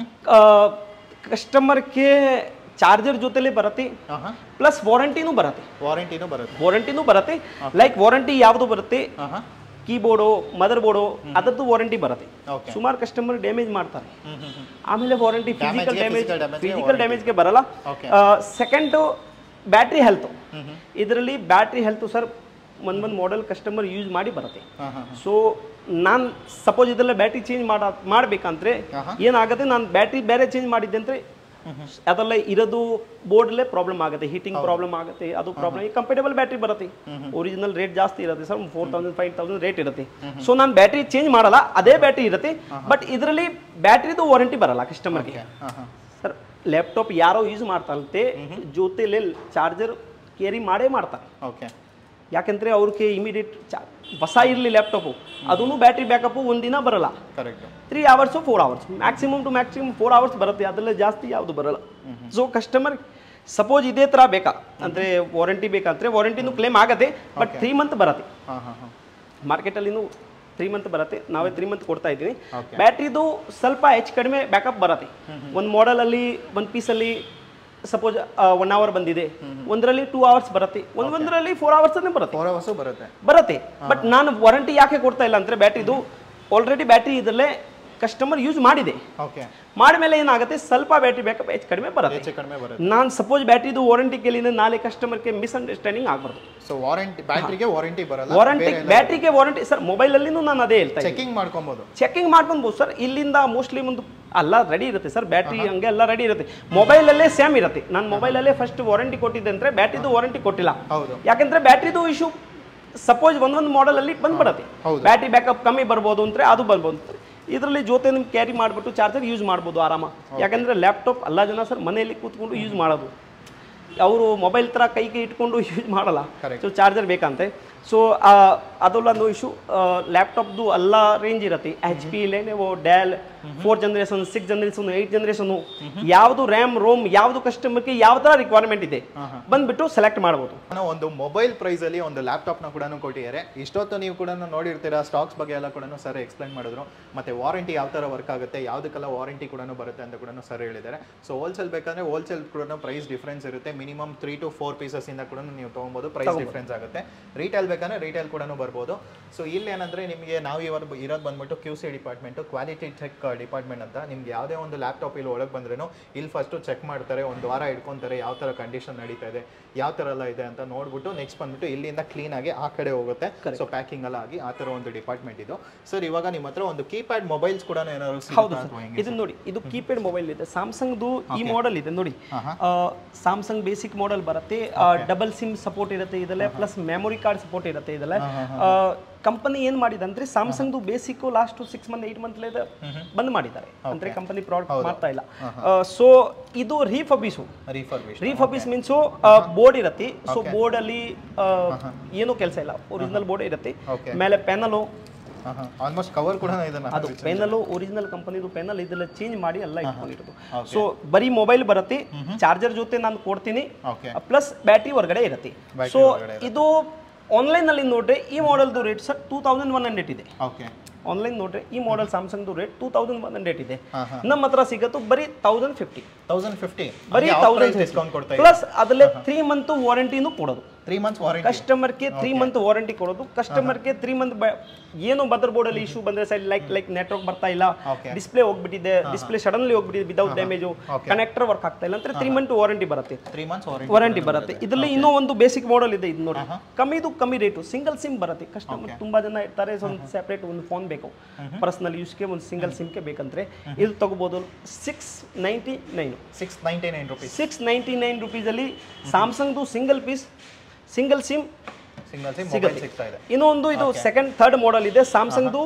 ಕಸ್ಟಮರ್ಗೆ ಚಾರ್ಜರ್ ಜೊತೆಲೇ ಬರುತ್ತೆ ಹಾಂ ಹಾಂ ಪ್ಲಸ್ ವಾರಂಟಿನೂ ಬರುತ್ತೆ ವಾರಂಟಿನೂ ಬರುತ್ತೆ ವಾರಂಟಿನೂ ಬರುತ್ತೆ ಲೈಕ್ ವಾರಂಟಿ ಯಾವುದು ಬರುತ್ತೆ ಹಾಂ ಹಾಂ ಕೀಬೋರ್ಡು ಮದರ್ ಬೋರ್ಡು ಅದರದ್ದು ವಾರಂಟಿ ಬರುತ್ತೆ ಓಕೆ ಸುಮಾರು ಕಸ್ಟಮರ್ ಡ್ಯಾಮೇಜ್ ಮಾಡ್ತಾರೆ ಹ್ಮ್ ಹ್ಮ್ ಹ್ಮ್ ಆಮೇಲೆ ವಾರಂಟಿ Damage ಫಿಸಿಕಲ್ ಗೆ ಡ್ಯಾಮೇಜ್ physical damage ಗೆ ಫಿಸಿಕಲ್ ಡ್ಯಾಮೇಜ್ಗೆ ಬರಲ್ಲ Okay. ಸೆಕೆಂಡು ಬ್ಯಾಟ್ರಿ ಹೆಲ್ತ್ ಹ್ಮ್ ಹ್ಮ್ ಇದರಲ್ಲಿ ಬ್ಯಾಟ್ರಿ ಹೆಲ್ತ್ ಸರ್ ಒಂದೊಂದು ಮಾಡೆಲ್ ಕಸ್ಟಮರ್ ಯೂಸ್ ಮಾಡಿ ಬರುತ್ತೆ ಹಾಂ ಹಾಂ ಸೊ ನಾನು ಸಪೋಸ್ ಇದೆಲ್ಲ ಬ್ಯಾಟ್ರಿ ಚೇಂಜ್ ಮಾಡ ಮಾಡಬೇಕಂದ್ರೆ ಆಹಾ. ಏನಾಗುತ್ತೆ ನಾನು ಬ್ಯಾಟ್ರಿ ಬೇರೆ ಚೇಂಜ್ ಮಾಡಿದ್ದೆ ಅಂದರೆ ಅದೆಲ್ಲ ಇರೋದು ಬೋರ್ಡಲ್ಲೇ ಪ್ರಾಬ್ಲಮ್ ಆಗುತ್ತೆ ಹೀಟಿಂಗ್ ಪ್ರಾಬ್ಲಮ್ ಆಗುತ್ತೆ ಅದು ಪ್ರಾಬ್ಲಮ್ ಈ ಕಂಪೇಟಬಲ್ ಬ್ಯಾಟ್ರಿ ಬರುತ್ತೆ ಒರಿಜಿನಲ್ ರೇಟ್ ಜಾಸ್ತಿ ಇರುತ್ತೆ sir four thousand five thousand rate ಇರುತ್ತೆ ಸೊ ನಾನು ಬ್ಯಾಟ್ರಿ ಚೇಂಜ್ ಮಾಡಲ್ಲ ಅದೇ ಬ್ಯಾಟ್ರಿ ಇರುತ್ತೆ ಬಟ್ ಇದರಲ್ಲಿ ಬ್ಯಾಟ್ರಿದು ವಾರಂಟಿ ಬರಲ್ಲ ಕಸ್ಟಮರ್ಗೆ ಹಾಂ ಹಾಂ ಸರ್ ಲ್ಯಾಪ್ಟಾಪ್ ಯಾರೋ ಯೂಸ್ ಮಾಡ್ತಾರಂತೆ ಜೊತೆಲೆ ಚಾರ್ಜರ್ ಕ್ಯಾರಿ ಮಾಡೇ ಮಾಡ್ತಾರೆ ಓಕೆ ಯಾಕೆಂದ್ರೆ ಅವ್ರಿಗೆ ಇಮಿಡಿಯೇಟ್ ಹೊಸ ಇರಲಿ ಲ್ಯಾಪ್ಟಾಪು ಅದೂ ಬ್ಯಾಟ್ರಿ ಬ್ಯಾಕಪ್ಪು ಒಂದಿನ ಬರಲ್ಲ correct three hours four hours maximum to maximum four hours ಬರುತ್ತೆ ಅದರಲ್ಲೇ ಜಾಸ್ತಿ ಯಾವುದು ಬರಲ್ಲ ಸೊ ಕಸ್ಟಮರ್ ಸಪೋಸ್ ಇದೇ ಥರ ಬೇಕಾ ಅಂದರೆ ವಾರಂಟಿ ಬೇಕಂದ್ರೆ ವಾರಂಟಿನೂ ಕ್ಲೇಮ್ ಆಗತ್ತೆ ಬಟ್ ತ್ರೀ ಮಂತ್ ಬರುತ್ತೆ ಹಾಂ ಹಾಂ ಹಾಂ ಮಾರ್ಕೆಟಲ್ಲಿನೂ ತ್ರೀ ಮಂತ್ ಬರುತ್ತೆ ನಾವೇ ತ್ರೀ ಮಂತ್ ಕೊಡ್ತಾ ಇದ್ದೀನಿ Okay. ಬ್ಯಾಟ್ರಿದು ಸ್ವಲ್ಪ ಹೆಚ್ಚು ಕಡಿಮೆ ಬ್ಯಾಕಪ್ ಬರುತ್ತೆ ಒಂದು ಮಾಡೆಲಲ್ಲಿ ಒಂದು ಪೀಸಲ್ಲಿ ಸಪೋಸ್ ಒನ್ ಅವರ್ ಬಂದಿದೆ ಒಂದರಲ್ಲಿ ಟೂ ಅವರ್ಸ್ ಬರುತ್ತೆ ಒಂದೊಂದರಲ್ಲಿ ಫೋರ್ ಅವರ್ಸ್ ಬರುತ್ತೆ ಫೋರ್ ಅವರ್ಸು ಬರುತ್ತೆ ಬರುತ್ತೆ ಬಟ್ ನಾನು ವಾರಂಟಿ ಯಾಕೆ ಕೊಡ್ತಾ ಇಲ್ಲ ಅಂದರೆ ಬ್ಯಾಟ್ರಿದು ಆಲ್ರೆಡಿ ಬ್ಯಾಟ್ರಿ ಇದರಲ್ಲೇ ಕಸ್ಟಮರ್ ಯೂಸ್ ಮಾಡಿದೆ ಓಕೆ ಮಾಡಿದ್ಮೇಲೆ ಏನಾಗುತ್ತೆ ಸ್ವಲ್ಪ ಬ್ಯಾಟ್ರಿ ಬ್ಯಾಕಪ್ ಹೆಚ್ಚು ಕಡಿಮೆ ಬರುತ್ತೆ ಹೆಚ್ಚು ಕಡಿಮೆ ಬರುತ್ತೆ ನಾನು ಸಪೋಸ್ ಬ್ಯಾಟ್ರಿದು ವಾರಂಟಿ ಕೇಳಿದ್ರೆ ನಾಳೆ ಕಸ್ಟಮರ್ಗೆ ಮಿಸ್ಅಂಡರ್ಸ್ಟ್ಯಾಂಡಿಂಗ್ ಆಗ್ಬಾರ್ದು ಸೊ ವಾರಂಟಿ ಬ್ಯಾಟ್ರಿಗೆ ವಾರಂಟಿ ಬರಲ್ಲ ವಾರಂಟಿ ಬ್ಯಾಟ್ರಿಗೆ ವಾರಂಟಿ ಸರ್ ಮೊಬೈಲಲ್ಲಿನೂ ನಾನು ಅದೇ ಹೇಳ್ತಾ ಇದ್ದೀನಿ ಚೆಕಿಂಗ್ ಮಾಡ್ಕೊಬೋದು ಚೆಕಿಂಗ್ ಮಾಡ್ಕೊಬೋದು ಸರ್ ಇಲ್ಲಿಂದ ಮೋಸ್ಟ್ಲಿ ಒಂದು ಎಲ್ಲ ರೆಡಿ ಇರುತ್ತೆ ಸರ್ ಬ್ಯಾಟ್ರಿ ಹಂಗೆ ಎಲ್ಲ ರೆಡಿ ಇರುತ್ತೆ ಮೊಬೈಲಲ್ಲೇ ಸೇಮ್ ಇರುತ್ತೆ ನಾನು ಮೊಬೈಲಲ್ಲೇ ಫಸ್ಟ್ ವಾರಂಟಿ ಕೊಟ್ಟಿದ್ದೆ ಅಂದರೆ ಬ್ಯಾಟ್ರಿದು ವಾರಂಟಿ ಕೊಟ್ಟಿಲ್ಲ ಹೌದು ಯಾಕಂದ್ರೆ ಬ್ಯಾಟ್ರಿದು ಇಶ್ಯೂ ಸಪೋಸ್ ಒಂದೊಂದು ಮಾಡೆಲಲ್ಲಿ ಬಂದ್ಬಿಡತ್ತೆ ಹೌದು. ಬ್ಯಾಟ್ರಿ ಬ್ಯಾಕಪ್ ಕಮ್ಮಿ ಬರ್ಬೋದು ಅಂದರೆ ಅದು ಬರ್ಬೋದು ಇದರಲ್ಲಿ ಜೊತೆ ನಿಮ್ಗೆ ಕ್ಯಾರಿ ಮಾಡಿಬಿಟ್ಟು ಚಾರ್ಜರ್ ಯೂಸ್ ಮಾಡ್ಬೋದು ಆರಾಮ ಯಾಕಂದ್ರೆ ಲ್ಯಾಪ್ಟಾಪ್ ಎಲ್ಲ ಜನ ಸರ್ ಮನೆಯಲ್ಲಿ ಕೂತ್ಕೊಂಡು ಯೂಸ್ ಮಾಡೋದು ಅವರು ಮೊಬೈಲ್ ಥರ ಕೈಗೆ ಇಟ್ಕೊಂಡು ಯೂಸ್ ಮಾಡಲ್ಲ Correct. ಸೊ ಚಾರ್ಜರ್ ಬೇಕಂತೆ ಸೊ ಅದೊಂದು ಇಶ್ಯೂ ಲ್ಯಾಪ್ಟಾಪ್ದು ಎಲ್ಲ ರೇಂಜ್ ಇರುತ್ತೆ H P Lenovo Dell four generation six generation eight generation ಯಾವುದು ರ್ಯಾಮ್ ರೋಮ್ ಯಾವುದು ಕಸ್ಟಮರ್ಗೆ ಯಾವ ಥರ ರಿಕ್ವೈರ್ಮೆಂಟ್ ಇದೆ ಬಂದ್ಬಿಟ್ಟು ಸೆಲೆಕ್ಟ್ ಮಾಡ್ಬೋದು ನಾನು ಒಂದು ಮೊಬೈಲ್ ಪ್ರೈಸ್ ಅಲ್ಲಿ ಒಂದು ಲ್ಯಾಪ್ಟಾಪ್ ನ ಕೂಡ ಕೊಟ್ಟಿದ್ದಾರೆ ಇಷ್ಟೊತ್ತು ನೀವು ಕೂಡ ನೋಡಿರ್ತೀರಾ ಸ್ಟಾಕ್ಸ್ ಬಗ್ಗೆ ಎಲ್ಲ ಕೂಡ ಸರ್ ಎಕ್ಸ್ಪ್ಲೈನ್ ಮಾಡಿದ್ರು ಮತ್ತೆ ವಾರಂಟಿ ಯಾವ ತರ ವರ್ಕ್ ಆಗುತ್ತೆ ಯಾವುದಕ್ಕೆಲ್ಲ ವಾರಂಟಿ ಕೂಡ ಬರುತ್ತೆ ಅಂತ ಕೂಡ ಸರ್ ಹೇಳಿದ್ದಾರೆ ಸೊ ಹೋಲ್ಸೇಲ್ ಬೇಕಂದ್ರೆ ಹೋಲ್ಸೇಲ್ ಕೂಡ ಪ್ರೈಸ್ ಡಿಫ್ರೆನ್ಸ್ ಇರುತ್ತೆ minimum three to four pieces ಇಂದ ಕೂಡ ನೀವು ತಗೊಬೋದು ಪ್ರೈಸ್ ಡಿಫ್ರೆನ್ಸ್ ಆಗುತ್ತೆ ರಿಟೇಲ್ ಬೇಕಂದ್ರೆ ರಿಟೇಲ್ ಕೂಡ ಬರ್ಬೋದು ಸೊ ಇಲ್ಲಿ ಏನಂದ್ರೆ ನಿಮಗೆ ನಾವು ಇವಾಗ ಇರೋದು ಬಂದ್ಬಿಟ್ಟು Q C department quality check department ಅಂತ ನಿಮ್ಗೆ ಯಾವುದೇ ಒಂದು ಲ್ಯಾಪ್ಟಾಪ್ ಇಲ್ಲಿ ಒಳಗೆ ಬಂದ್ರೂ ಇಲ್ಲಿ ಫಸ್ಟು ಚೆಕ್ ಮಾಡ್ತಾರೆ ಒಂದು ವಾರ ಇಟ್ಕೊಂತಾರೆ ಯಾವ ಥರ ಕಂಡೀಷನ್ ನಡೀತಾ ಇದೆ ಯಾವ ಥರ ಎಲ್ಲ ಇದೆ ಅಂತ ನೋಡ್ಬಿಟ್ಟು ನೆಕ್ಸ್ಟ್ ಬಂದ್ಬಿಟ್ಟು ಇಲ್ಲಿಂದ ಕ್ಲೀನ್ ಆಗಿ ಆ ಕಡೆ ಹೋಗುತ್ತೆ ಸೊ ಪ್ಯಾಕಿಂಗ್ ಎಲ್ಲ ಆಗಿ ಆ ಥರ ಒಂದು ಡಿಪಾರ್ಟ್ಮೆಂಟ್ ಇದು ಸರ್ ಇವಾಗ ನಿಮ್ಮ ಹತ್ರ ಒಂದು ಕೀಪ್ಯಾಡ್ ಮೊಬೈಲ್ಸ್ ಕೂಡ ಏನಾದ್ರು ಸಿಗುತ್ತಾ ಅಥವಾ ಹೆಂಗೆ ಇದು ನೋಡಿ ಇದು ಕೀಪ್ಯಾಡ್ ಮೊಬೈಲ್ ಇದೆ ಸ್ಯಾಮ್ಸಂಗ್ದು ಈ ಮಾಡೆಲ್ ಇದೆ ನೋಡಿ ಸ್ಯಾಮ್ಸಂಗ್ ಬೇಸಿಕ್ ಮಾಡೆಲ್ ಬರುತ್ತೆ ಡಬಲ್ ಸಿಮ್ ಸಪೋರ್ಟ್ ಇರುತ್ತೆ ಇದೆಲ್ಲ ಪ್ಲಸ್ ಮೆಮೊರಿ ಕಾರ್ಡ್ ಸಪೋರ್ಟ್ ಇರುತ್ತೆ ಇದೆಲ್ಲ ಕಂಪನಿ ಏನ್ ಮಾಡಿದೆ ಅಂದ್ರೆ ಸ್ಯಾಮ್ಸಂಗ್ದು basic last six month eight month ಬಂದ್ ಮಾಡಿದ್ದಾರೆ ಅಂದ್ರೆ ಕಂಪನಿ ಪ್ರಾಡಕ್ಟ್ ಮಾಡ್ತಾ ಇಲ್ಲ ಸೊ ಇದು refurbish refurbish refurbish means board ಇರುತ್ತೆ ಸೊ ಬೋರ್ಡ್ ಅಲ್ಲಿ ಆ, ಏನೂ ಕೆಲಸ ಇಲ್ಲ ಒರಿಜಿನಲ್ ಬೋರ್ಡ್ ಇರುತ್ತೆ Okay. ಮೇಲೆ ಪೆನಲು ಆಲ್ಮೋಸ್ಟ್ ಕವರ್ ಕೂಡ ಇದನ್ನ ಅದು ಪೆನಲ್ಲು ಒರಿಜಿನಲ್ ಕಂಪನಿದು ಪೆನಲ್ ಇದೆಲ್ಲ ಚೇಂಜ್ ಮಾಡಿ ಎಲ್ಲ ಇಟ್ಕೊಂಡಿರೋದು ಸೊ ಬರೀ ಮೊಬೈಲ್ ಬರುತ್ತೆ ಚಾರ್ಜರ್ ಜೊತೆ ನಾನು ಕೊಡ್ತೀನಿ ಓಕೆ ಪ್ಲಸ್ ಬ್ಯಾಟ್ರಿ ಹೊರಗಡೆ ಇರುತ್ತೆ ಸೊ ಇದು ಆನ್ಲೈನ್ ಅಲ್ಲಿ ನೋಡ್ರೆ ಈ ಮಾಡೆಲ್ದು rate sir two thousand one hundred ಇದೆ ಓಕೆ ಆನ್ಲೈನ್ ನೋಡ್ರಿ ಈ ಮಾಡೆಲ್ ಸ್ಯಾಮ್ಸಂಗ್ದು rate two thousand one hundred ಇದೆ ಹಾ, ಹಾ. ನಮ್ಮ ಹತ್ರ ಸಿಗತ್ತು ಬರೀ ತೌಸಂಡ್ ಫಿಫ್ಟಿ ತೌಸಂಡ್ ಫಿಫ್ಟಿ ಬರೀ ತೌಸಂಡ್ ಡಿಸ್ಕೌಂಟ್ ಕೊಡ್ತಾ ಪ್ಲಸ್ ಅದರಲ್ಲೇ ತ್ರೀ ಮಂತ್ ವಾರಂಟಿನೂ ಕೊಡೋದು ತ್ರೀ ಮಂತ್ಸ್ ವಾರಂಟಿ ಕಸ್ಟಮರ್ಗೆ ತ್ರೀ ಮಂತ್ ವಾರಂಟಿ ಕೊಡೋದು ಕಸ್ಟಮರ್ಗೆ ತ್ರೀ ಮಂತ್ ಏನು ಮದರ್ ಬೋರ್ಡ್ ಅಲ್ಲಿ ಇಶ್ಯೂ ಬಂದ್ರೆ ಸೈಡ್ ಲೈಕ್ ಲೈಕ್ ನೆಟ್ವರ್ಕ್ ಬರ್ತಾ ಇಲ್ಲ Okay. ಡಿಸ್ಪ್ಲೇ ಹೋಗ್ಬಿಟ್ಟಿದೆ ಡಿಸ್ಪ್ಲೇ ಸಡನ್ಲಿ ಹೋಗ್ಬಿಟ್ಟಿದೆ without damage Okay. Connector work ಆಗ್ತಾ ಇಲ್ಲ ಅಂದ್ರೆ ತ್ರೀ ಮಂತ್ ವಾರಂಟಿ ಬರುತ್ತೆ ತ್ರೀ ಮಂತ್ಸ್ ವಾರಂಟಿ ವಾರಂಟಿ ಬರುತ್ತೆ ಇದರಲ್ಲಿ ಇನ್ನೂ ಒಂದು ಬೇಸಿಕ್ ಮಾಡೆಲ್ ಇದೆ ಇದು ನೋಡಿ ಕಮ್ಮಿದು ಕಮ್ಮಿ ರೇಟು ಸಿಂಗಲ್ ಸಿಮ್ ಬರುತ್ತೆ ಕಸ್ಟಮರ್ ತುಂಬಾ ಜನ ಇರ್ತಾರೆ ಒಂದು ಸೆಪರೇಟ್ ಒಂದು ಫೋನ್ ಬೇಕು ಪರ್ಸನಲ್ ಯೂಸ್ಗೆ ಒಂದು ಸಿಂಗಲ್ ಸಿಮ್ಗೆ ಬೇಕಂದ್ರೆ ಇದು ತಗೋಬಹುದು six ninety nine six ninety nine rupees six ninety nine ರುಪೀಸಲ್ಲಿ ಸ್ಯಾಮ್ಸಂಗ್ದು single piece single SIM single SIM mobile ಸಿಗುತ್ತೆ. ಸಿಗ್ತಾ ಇದೆ ಇನ್ನೂ ಒಂದು ಇದು ಸೆಕೆಂಡ್ ಥರ್ಡ್ ಮಾಡೆಲ್ ಇದೆ ಸ್ಯಾಮ್ಸಂಗ್ದು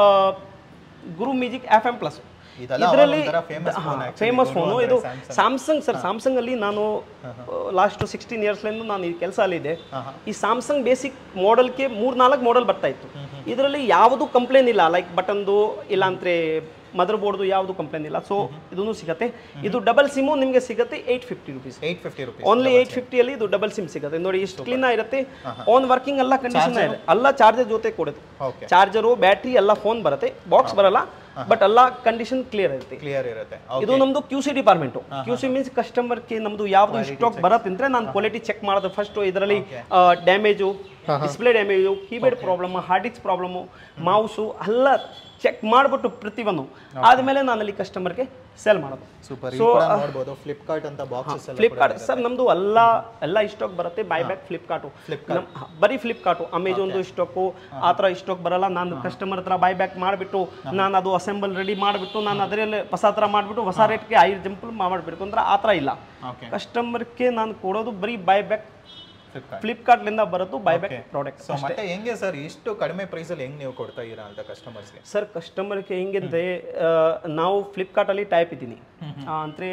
Guru music F M plus ಇದೆಲ್ಲ ಇದರಲ್ಲಿ ಒಂಥರ famous phone actually. Famous Guru phone ಅಂದ್ರೆ ಇದು Samsung. ಸ್ಯಾಮ್ಸಂಗ್ ಸರ್ ಸ್ಯಾಮ್ಸಂಗ್ ಅಲ್ಲಿ ನಾನು ಲಾಸ್ಟ್ ಸಿಕ್ಸ್ಟೀನ್ ಇಯರ್ಸ್ಲಿಂದ ನಾನು ಈ ಕೆಲಸ ಅಲ್ಲಿದೆ ಈ ಸ್ಯಾಮ್ಸಂಗ್ ಬೇಸಿಕ್ ಮಾಡೆಲ್ಗೆ ಮೂರ್ ನಾಲ್ಕು ಮಾಡೆಲ್ ಬರ್ತಾ ಇತ್ತು ಇದರಲ್ಲಿ ಯಾವುದು ಕಂಪ್ಲೇನ್ ಇಲ್ಲ ಲೈಕ್ ಬಟನ್ದು ಇಲ್ಲ ಅಂದ್ರೆ ಮದರ್ ಬೋರ್ಡ್ದು ಯಾವುದು ಕಂಪ್ಲೇನ್ ಇಲ್ಲ ಸೊ ಇದೂ ಸಿಗತ್ತೆ ಇದು ಡಬಲ್ ಸಿಮು ನಿಮಗೆ ಸಿಗತ್ತೆ eight fifty rupees eight fifty rupees only eight ಫಿಫ್ಟಿಯಲ್ಲಿ ಇದು ಡಬಲ್ ಸಿಮ್ ಸಿಗುತ್ತೆ ನೋಡಿ ಇಷ್ಟು ಕ್ಲೀನ್ ಇರುತ್ತೆ ಆನ್ ವರ್ಕಿಂಗ್ ಎಲ್ಲ ಕಂಡೀಷನ್ ಇದೆ ಎಲ್ಲ ಚಾರ್ಜರ್ ಜೊತೆ ಕೊಡುತ್ತೆ ಓಕೆ ಚಾರ್ಜರು ಬ್ಯಾಟ್ರಿ ಎಲ್ಲ ಫೋನ್ ಬರುತ್ತೆ ಬಾಕ್ಸ್ ಬರಲ್ಲ ಬಟ್ ಎಲ್ಲ ಕಂಡೀಷನ್ ಕ್ಲಿಯರ್ ಇರುತ್ತೆ ಕ್ಲಿಯರ್ ಇರುತ್ತೆ ಇದು ನಮ್ದು Q C department Q C means ಕಸ್ಟಮರ್ಗೆ ನಮ್ದು ಯಾವ್ದು ಸ್ಟಾಕ್ ಬರುತ್ತೆ ಅಂದ್ರೆ ನಾನು ಕ್ವಾಲಿಟಿ ಚೆಕ್ ಮಾಡೋದು ಫಸ್ಟ್ ಇದರಲ್ಲಿ damage display damage keyboard problem hard disk problem mouse ಎಲ್ಲ ಚೆಕ್ ಮಾಡಿಬಿಟ್ಟು ಪ್ರತಿಯೊಂದು ಆದಮೇಲೆ ನಾನು ಅಲ್ಲಿ ಕಸ್ಟಮರ್ಗೆ ಸೆಲ್ ಮಾಡೋದು ಸೂಪರ್ So, ನೋಡ್ಬೋದು ಫ್ಲಿಪ್ಕಾರ್ಟ್ ಅಂತ ಬಾಕ್ಸಸ್ ಎಲ್ಲ ಫ್ಲಿಪ್ಕಾರ್ಟ್ ಸರ್ ನಮ್ದು ಎಲ್ಲ ಎಲ್ಲ ಸ್ಟಾಕ್ ಬರುತ್ತೆ ಬೈ ಬ್ಯಾಕ್ ಫ್ಲಿಪ್ಕಾರ್ಟು ಬರೀ ಫ್ಲಿಪ್ಕಾರ್ಟು ಅಮೆಜಾನ್ದು ಸ್ಟಾಕು ಆ ಥರ ಸ್ಟಾಕ್ ಬರಲ್ಲ ನಾನು ಕಸ್ಟಮರ್ ಹತ್ರ ಬೈ ಬ್ಯಾಕ್ ಮಾಡಿಬಿಟ್ಟು ನಾನು ಅದು ಅಸೆಂಬಲ್ ರೆಡಿ ಮಾಡಿಬಿಟ್ಟು ನಾನು ಅದರಲ್ಲಿ ಹೊಸ ಥರ ಮಾಡಿಬಿಟ್ಟು ಹೊಸ ರೇಟ್ಗೆ ಐದು ಜಂಪಲ್ ಮಾಡಿಬಿಡ್ಬೇಕು ಅಂದ್ರೆ ಆ ಥರ ಇಲ್ಲ ಓಕೆ ಕಸ್ಟಮರ್ಗೆ ನಾನು ಕೊಡೋದು ಬರೀ ಬೈ ಬ್ಯಾಕ್ ಫ್ಲಿಪ್ಕಾರ್ಟ್ ಫ್ಲಿಪ್ಕಾರ್ಟ್ಲಿಂದ ಬರೋದು ಬೈ ಬ್ಯಾಕ್ ಪ್ರಾಡಕ್ಟ್ ಸೊ ಮತ್ತೆ ಹೆಂಗೆ ಸರ್ ಇಷ್ಟು ಕಡಿಮೆ ಪ್ರೈಸ್ ಅಲ್ಲಿ ಹೆಂಗ್ ನೀವು ಕೊಡ್ತಾ ಇರಾ ಅಂತ ಕಸ್ಟಮರ್ಸ್ಗೆ ಸರ್ ಕಸ್ಟಮರ್ಗೆ ಹೆಂಗಂದ್ರೆ ಆ, ನಾವು ಫ್ಲಿಪ್ಕಾರ್ಟಲ್ಲಿ ಟೈಪ್ ಇದ್ದೀನಿ ಅಂದರೆ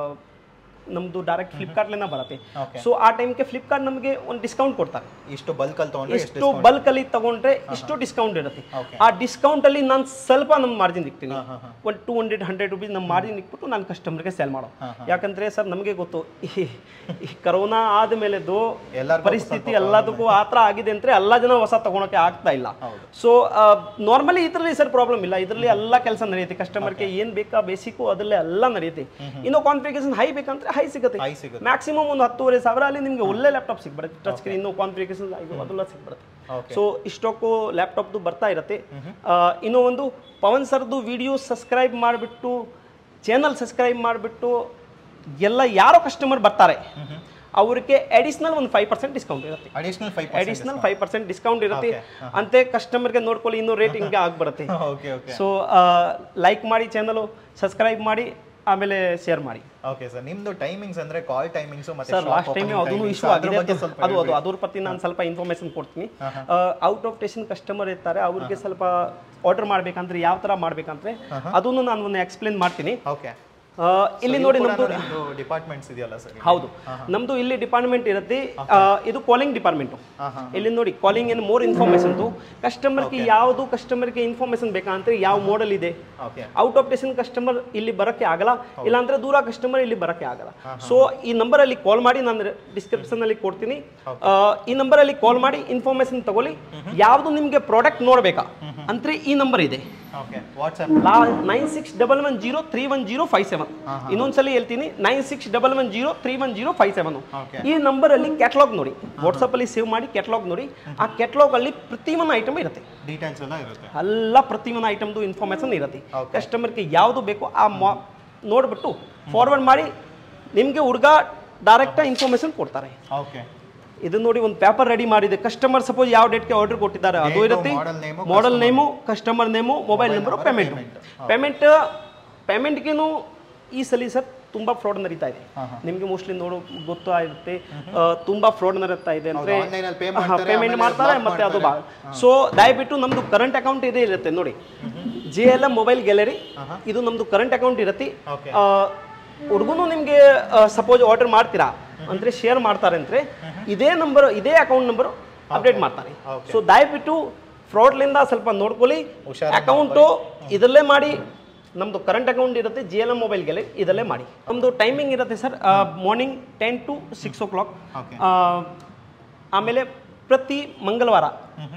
ನಮ್ಮದು ಡೈರೆಕ್ಟ್ ಫ್ಲಿಪ್ಕಾರ್ಟ್ಲಿಂದ ಬರುತ್ತೆ Okay. ಸೊ ಆ ಟೈಮ್ಗೆ ಫ್ಲಿಪ್ಕಾರ್ಟ್ ನಮಗೆ ಒಂದು ಡಿಸ್ಕೌಂಟ್ ಕೊಡ್ತಾರೆ ಇಷ್ಟು ಬಲ್ಕ್ ಅಲ್ಲಿ ತಗೊಂಡ್ರೆ ಎಷ್ಟು ಎಷ್ಟು ಬಲ್ಕ್ ಅಲ್ಲಿ ತಗೊಂಡ್ರೆ ಇಷ್ಟು ಡಿಸ್ಕೌಂಟ್ ಇರುತ್ತೆ Okay. ಆ ಡಿಸ್ಕೌಂಟ್ ಅಲ್ಲಿ ನಾನು ಸ್ವಲ್ಪ ನಮ್ಮ ಮಾರ್ಜಿನ್ ಇಕ್ತೀನಿ ಒಂದು ಟೂ ಹಂಡ್ರೆಡ್ ಹಂಡ್ರೆಡ್ ರುಪೀಸ್ ನಮ್ಮ ಮಾರ್ಜಿನ್ ಇಕ್ಬಿಟ್ಟು ನಾನು ಕಸ್ಟಮರ್ಗೆ ಸೆಲ್ ಮಾಡೋ ಯಾಕಂದ್ರೆ ಸರ್ ನಮಗೆ ಗೊತ್ತು ಈ ಈ ಕರೋನಾ ಆದ್ಮೇಲೆದು ಎಲ್ಲರಿಗೂ ಪರಿಸ್ಥಿತಿ ಎಲ್ಲದಕ್ಕೂ ಆ ಥರ ಆಗಿದೆ ಅಂದ್ರೆ ಎಲ್ಲ ಜನ ಹೊಸ ತಗೊಳಕ್ಕೆ ಆಗ್ತಾ ಇಲ್ಲ ಸೊ ನಾರ್ಮಲಿ ಇದರಲ್ಲಿ ಸರ್ ಪ್ರಾಬ್ಲಮ್ ಇಲ್ಲ ಇದರಲ್ಲಿ ಎಲ್ಲ ಕೆಲಸ ನಡೆಯುತ್ತೆ ಕಸ್ಟಮರ್ಗೆ ಏನ್ ಬೇಕಾ ಬೇಸಿಕ್ಕು ಅದರಲ್ಲೇ ಎಲ್ಲ ನಡೆಯುತ್ತೆ ಇನ್ನು ಕಾನ್ಫಿಗರೇಷನ್ ಹೈ ಬೇಕಂದ್ರೆ ಹೈ ಸಿಗುತ್ತೆ ಹೈ ಸಿಗುತ್ತೆ ಮ್ಯಾಕ್ಸಿಮಮ್ ಒಂದು ಹತ್ತುವರೆ ಸಾವಿರ ಅಲ್ಲಿ ನಿಮಗೆ ಒಳ್ಳೆ ಲ್ಯಾಪ್ಟಾಪ್ ಸಿಗ್ಬಿಡುತ್ತೆ ಟಚ್ ಸ್ಕ್ರೀನ್ ಕಾನ್ಫಿಗರೇಷನ್ ಅದೆಲ್ಲ ಸಿಗ್ಬಿಡುತ್ತೆ Okay. ಸೊ ಇಷ್ಟಕ್ಕೂ ಲ್ಯಾಪ್ಟಾಪ್ದು ಬರ್ತಾ ಇರುತ್ತೆ ಆ, ಇನ್ನೂ ಒಂದು ಪವನ್ ಸರ್ದು ವಿಡಿಯೋ ಸಬ್ಸ್ಕ್ರೈಬ್ ಮಾಡಿಬಿಟ್ಟು ಚಾನಲ್ ಸಬ್ಸ್ಕ್ರೈಬ್ ಮಾಡಿಬಿಟ್ಟು ಎಲ್ಲ ಯಾರೋ ಕಸ್ಟಮರ್ ಬರ್ತಾರೆ ಅವ್ರಿಗೆ ಅಡಿಷನಲ್ ಒಂದು ಫೈವ್ ಪರ್ಸೆಂಟ್ ಡಿಸ್ಕೌಂಟ್ ಇರುತ್ತೆ additional five additional five percent discount ಇರುತ್ತೆ ಅಂತೆ ಕಸ್ಟಮರ್ಗೆ ನೋಡ್ಕೊಳ್ಳಿ ಇನ್ನೂ ರೇಟ್ ಹಿಂಗೆ ಆಗ್ಬರುತ್ತೆ ಓಕೆ ಓಕೆ ಸೊ ಲೈಕ್ ಮಾಡಿ ಚಾನಲು ಸಬ್ಸ್ಕ್ರೈಬ್ ಮಾಡಿ ಆಮೇಲೆ ಶೇರ್ ಮಾಡಿ ಓಕೆ ಸರ್ ನಿಮ್ದು ಟೈಮಿಂಗ್ಸ್ ಅಂದ್ರೆ ಕಾಲ್ ಟೈಮಿಂಗ್ಸ್ ಮತ್ತೆ sir shop last time opening ಅದೂ timings, ಇಶ್ಯೂ ಅದ್ರ ಆಗಿದೆ ಬಗ್ಗೆ ಅದು ಸ್ವಲ್ಪ ಅದು ಅದು ಅದ್ರ ಪ್ರತಿ ನಾನು ಸ್ವಲ್ಪ ಇನ್ಫಾರ್ಮೇಶನ್ ಕೊಡ್ತೀನಿ ಔಟ್ ಆಫ್ ಸ್ಟೇಷನ್ ಕಸ್ಟಮರ್ ಇರ್ತಾರೆ ಅವ್ರಿಗೆ ಸ್ವಲ್ಪ ಆರ್ಡರ್ ಮಾಡ್ಬೇಕಂದ್ರೆ ಯಾವ ಥರ ಮಾಡ್ಬೇಕಂದ್ರೆ ಅದನ್ನು ನಾನು ಒಂದು ಎಕ್ಸ್ಪ್ಲೇನ್ ಮಾಡ್ತೀನಿ ಓಕೆ ಆ, ಇಲ್ಲಿ ನೋಡಿ ನಮ್ದು ಡಿಪಾರ್ಟ್ಮೆಂಟ್ಸ್ ಇದೆಯಲ್ಲ ಸರ್ ಹೌದು ನಮ್ದು ಇಲ್ಲಿ ಡಿಪಾರ್ಟ್ಮೆಂಟ್ ಇರುತ್ತೆ ಆ, ಇದು ಕಾಲಿಂಗ್ ಡಿಪಾರ್ಟ್ಮೆಂಟು ಇಲ್ಲಿ ನೋಡಿ ಕಾಲಿಂಗ್ ಏನು ಮೋರ್ ಇನ್ಫಾರ್ಮೇಶನ್ ಕಸ್ಟಮರ್ಗೆ ಯಾವುದು ಕಸ್ಟಮರ್ಗೆ ಇನ್ಫಾರ್ಮೇಶನ್ ಬೇಕಂದ್ರೆ ಯಾವ ಮಾಡೆಲ್ ಇದೆ okay out of station customer ಇಲ್ಲಿ ಬರಕ್ಕೆ ಆಗಲ್ಲ ಇಲ್ಲಾಂದ್ರೆ ದೂರ ಕಸ್ಟಮರ್ ಇಲ್ಲಿ ಬರಕ್ಕೆ ಆಗಲ್ಲ ಸೊ ಈ ನಂಬರ್ ಅಲ್ಲಿ ಕಾಲ್ ಮಾಡಿ ನಾನು ಡಿಸ್ಕ್ರಿಪ್ಷನ್ ಅಲ್ಲಿ ಕೊಡ್ತೀನಿ ಆ, ಈ ನಂಬರ್ ಅಲ್ಲಿ ಕಾಲ್ ಮಾಡಿ ಇನ್ಫಾರ್ಮೇಶನ್ ತಗೊಳ್ಳಿ ಯಾವುದು ನಿಮಗೆ ಪ್ರಾಡಕ್ಟ್ ನೋಡ್ಬೇಕಾ ಅಂದ್ರೆ ಈ ನಂಬರ್ ಇದೆ ಓಕೆ ವಾಟ್ಸ್ಆಪ್ ಲಾ nine six double one zero three one zero five seven ಇನ್ನೊಂದ್ಸಲಿ ಹೇಳ್ತೀನಿ nine six double one zero three one zero five seven Okay. ಈ ನಂಬರ್ ಅಲ್ಲಿ ಕ್ಯಾಟ್ಲಾಗ್ ನೋಡಿ ವಾಟ್ಸಪ್ ಅಲ್ಲಿ ಸೇವ್ ಮಾಡಿ ಕ್ಯಾಟ್ಲಾಗ್ ನೋಡಿ ಆ ಕ್ಯಾಟ್ಲಾಗ್ ಅಲ್ಲಿ ಪ್ರತಿಯೊಂದು ಐಟಮ್ ಇರುತ್ತೆ ಡೀಟೇಲ್ಸ್ ಎಲ್ಲ ಇರುತ್ತೆ ಎಲ್ಲ ಪ್ರತಿಯೊಂದು ಐಟಮ್ದು ಇನ್ಫಾರ್ಮೇಷನ್ ಇರುತ್ತೆ ಕಸ್ಟಮರ್ಗೆ ಯಾವುದು ಬೇಕೋ ಆ ಮಾ ನೋಡ್ಬಿಟ್ಟು ಫಾರ್ವರ್ಡ್ ಮಾಡಿ ನಿಮಗೆ ಹುಡುಗ ಡೈರೆಕ್ಟ್ ಇನ್ಫಾರ್ಮೇಶನ್ ಕೊಡ್ತಾರೆ ಓಕೆ ಇದು ನೋಡಿ ಒಂದು ಪೇಪರ್ ರೆಡಿ ಮಾಡಿದೆ ಕಸ್ಟಮರ್ ಸಪೋಸ್ ಯಾವ ಡೇಟ್ಗೆ ಆರ್ಡರ್ ಕೊಟ್ಟಿದ್ದಾರೆ ಅದು Date, ಇರುತ್ತೆ model name, model name customer name mobile number number, payment payment. Payment ಪೇಮೆಂಟ್ಗೇನು ಈ ಸಲ ಸರ್ ತುಂಬ ಫ್ರಾಡ್ ನಡೀತಾ ಇದೆ ನಿಮಗೆ ಮೋಸ್ಟ್ಲಿ ನೋಡೋ ಗೊತ್ತಾಗುತ್ತೆ ಆ, ತುಂಬಾ ಫ್ರಾಡ್ ನಡೀತಾ ಇದೆ ಅಂದ್ರೆ online ಅಲ್ಲಿ pay ಮಾಡ್ತಾರೆ, ಪೇಮೆಂಟ್ ಆಮೇಲೆ ಮಾಡ್ತಾರೆ block ಮತ್ತೆ ಅದು ಸೊ ದಯವಿಟ್ಟು ನಮ್ದು ಕರೆಂಟ್ ಅಕೌಂಟ್ ಇದೇ ಇರುತ್ತೆ ನೋಡಿ J L M mobile gallery ಇದು ನಮ್ದು ಕರೆಂಟ್ ಅಕೌಂಟ್ ಇರುತ್ತೆ Okay. ಹುಡುಗನು ನಿಮಗೆ ಸಪೋಸ್ ಆರ್ಡರ್ ಮಾಡ್ತೀರಾ ಅಂದ್ರೆ ಶೇರ್ ಮಾಡ್ತಾರೆ ಅಂದ್ರೆ ಇದೇ ನಂಬರ್ ಇದೇ ಅಕೌಂಟ್ ನಂಬರ್ ಅಪ್ಡೇಟ್ ಮಾಡ್ತಾರೆ ಸೊ ದಯವಿಟ್ಟು ಫ್ರಾಡ್ಲಿಂದ ಸ್ವಲ್ಪ ನೋಡ್ಕೊಳ್ಳಿ ಹುಷಾರಾಗಿ ಅಕೌಂಟು ಇದರಲ್ಲೇ ಮಾಡಿ ನಮ್ಮದು ಕರೆಂಟ್ ಅಕೌಂಟ್ ಇರುತ್ತೆ G L M mobile gallery ಇದರಲ್ಲೇ ಮಾಡಿ ನಮ್ಮದು ಟೈಮಿಂಗ್ ಇರುತ್ತೆ sir morning ten to six o'clock Okay. ಆಮೇಲೆ ಪ್ರತಿ ಮಂಗಳವಾರ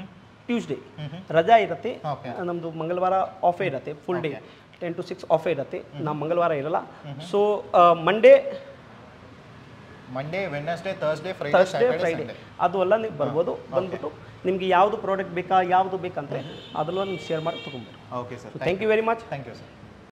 ಟ್ಯೂಸ್ಡೇ ರಜಾ ಇರುತ್ತೆ Okay. ನಮ್ಮದು ಮಂಗಳವಾರ ಆಫೇ ಇರುತ್ತೆ full day ten to six ಆಫೇ ಇರುತ್ತೆ ನಾವು ಮಂಗಳವಾರ ಇರಲ್ಲ so Monday Monday Wednesday Thursday Friday Thursday Saturday Friday Sunday ಅದು ಎಲ್ಲ ನೀವು ಬರ್ಬೋದು ಬಂದ್ಬಿಟ್ಟು ನಿಮಗೆ ಯಾವುದು ಪ್ರಾಡಕ್ಟ್ ಬೇಕಾ ಯಾವುದು ಬೇಕಂದ್ರೆ ಅದೆಲ್ಲ ನೀವು ಶೇರ್ ಮಾಡಿ ತೊಗೊಂಬೋದು okay sir thank you very much thank you sir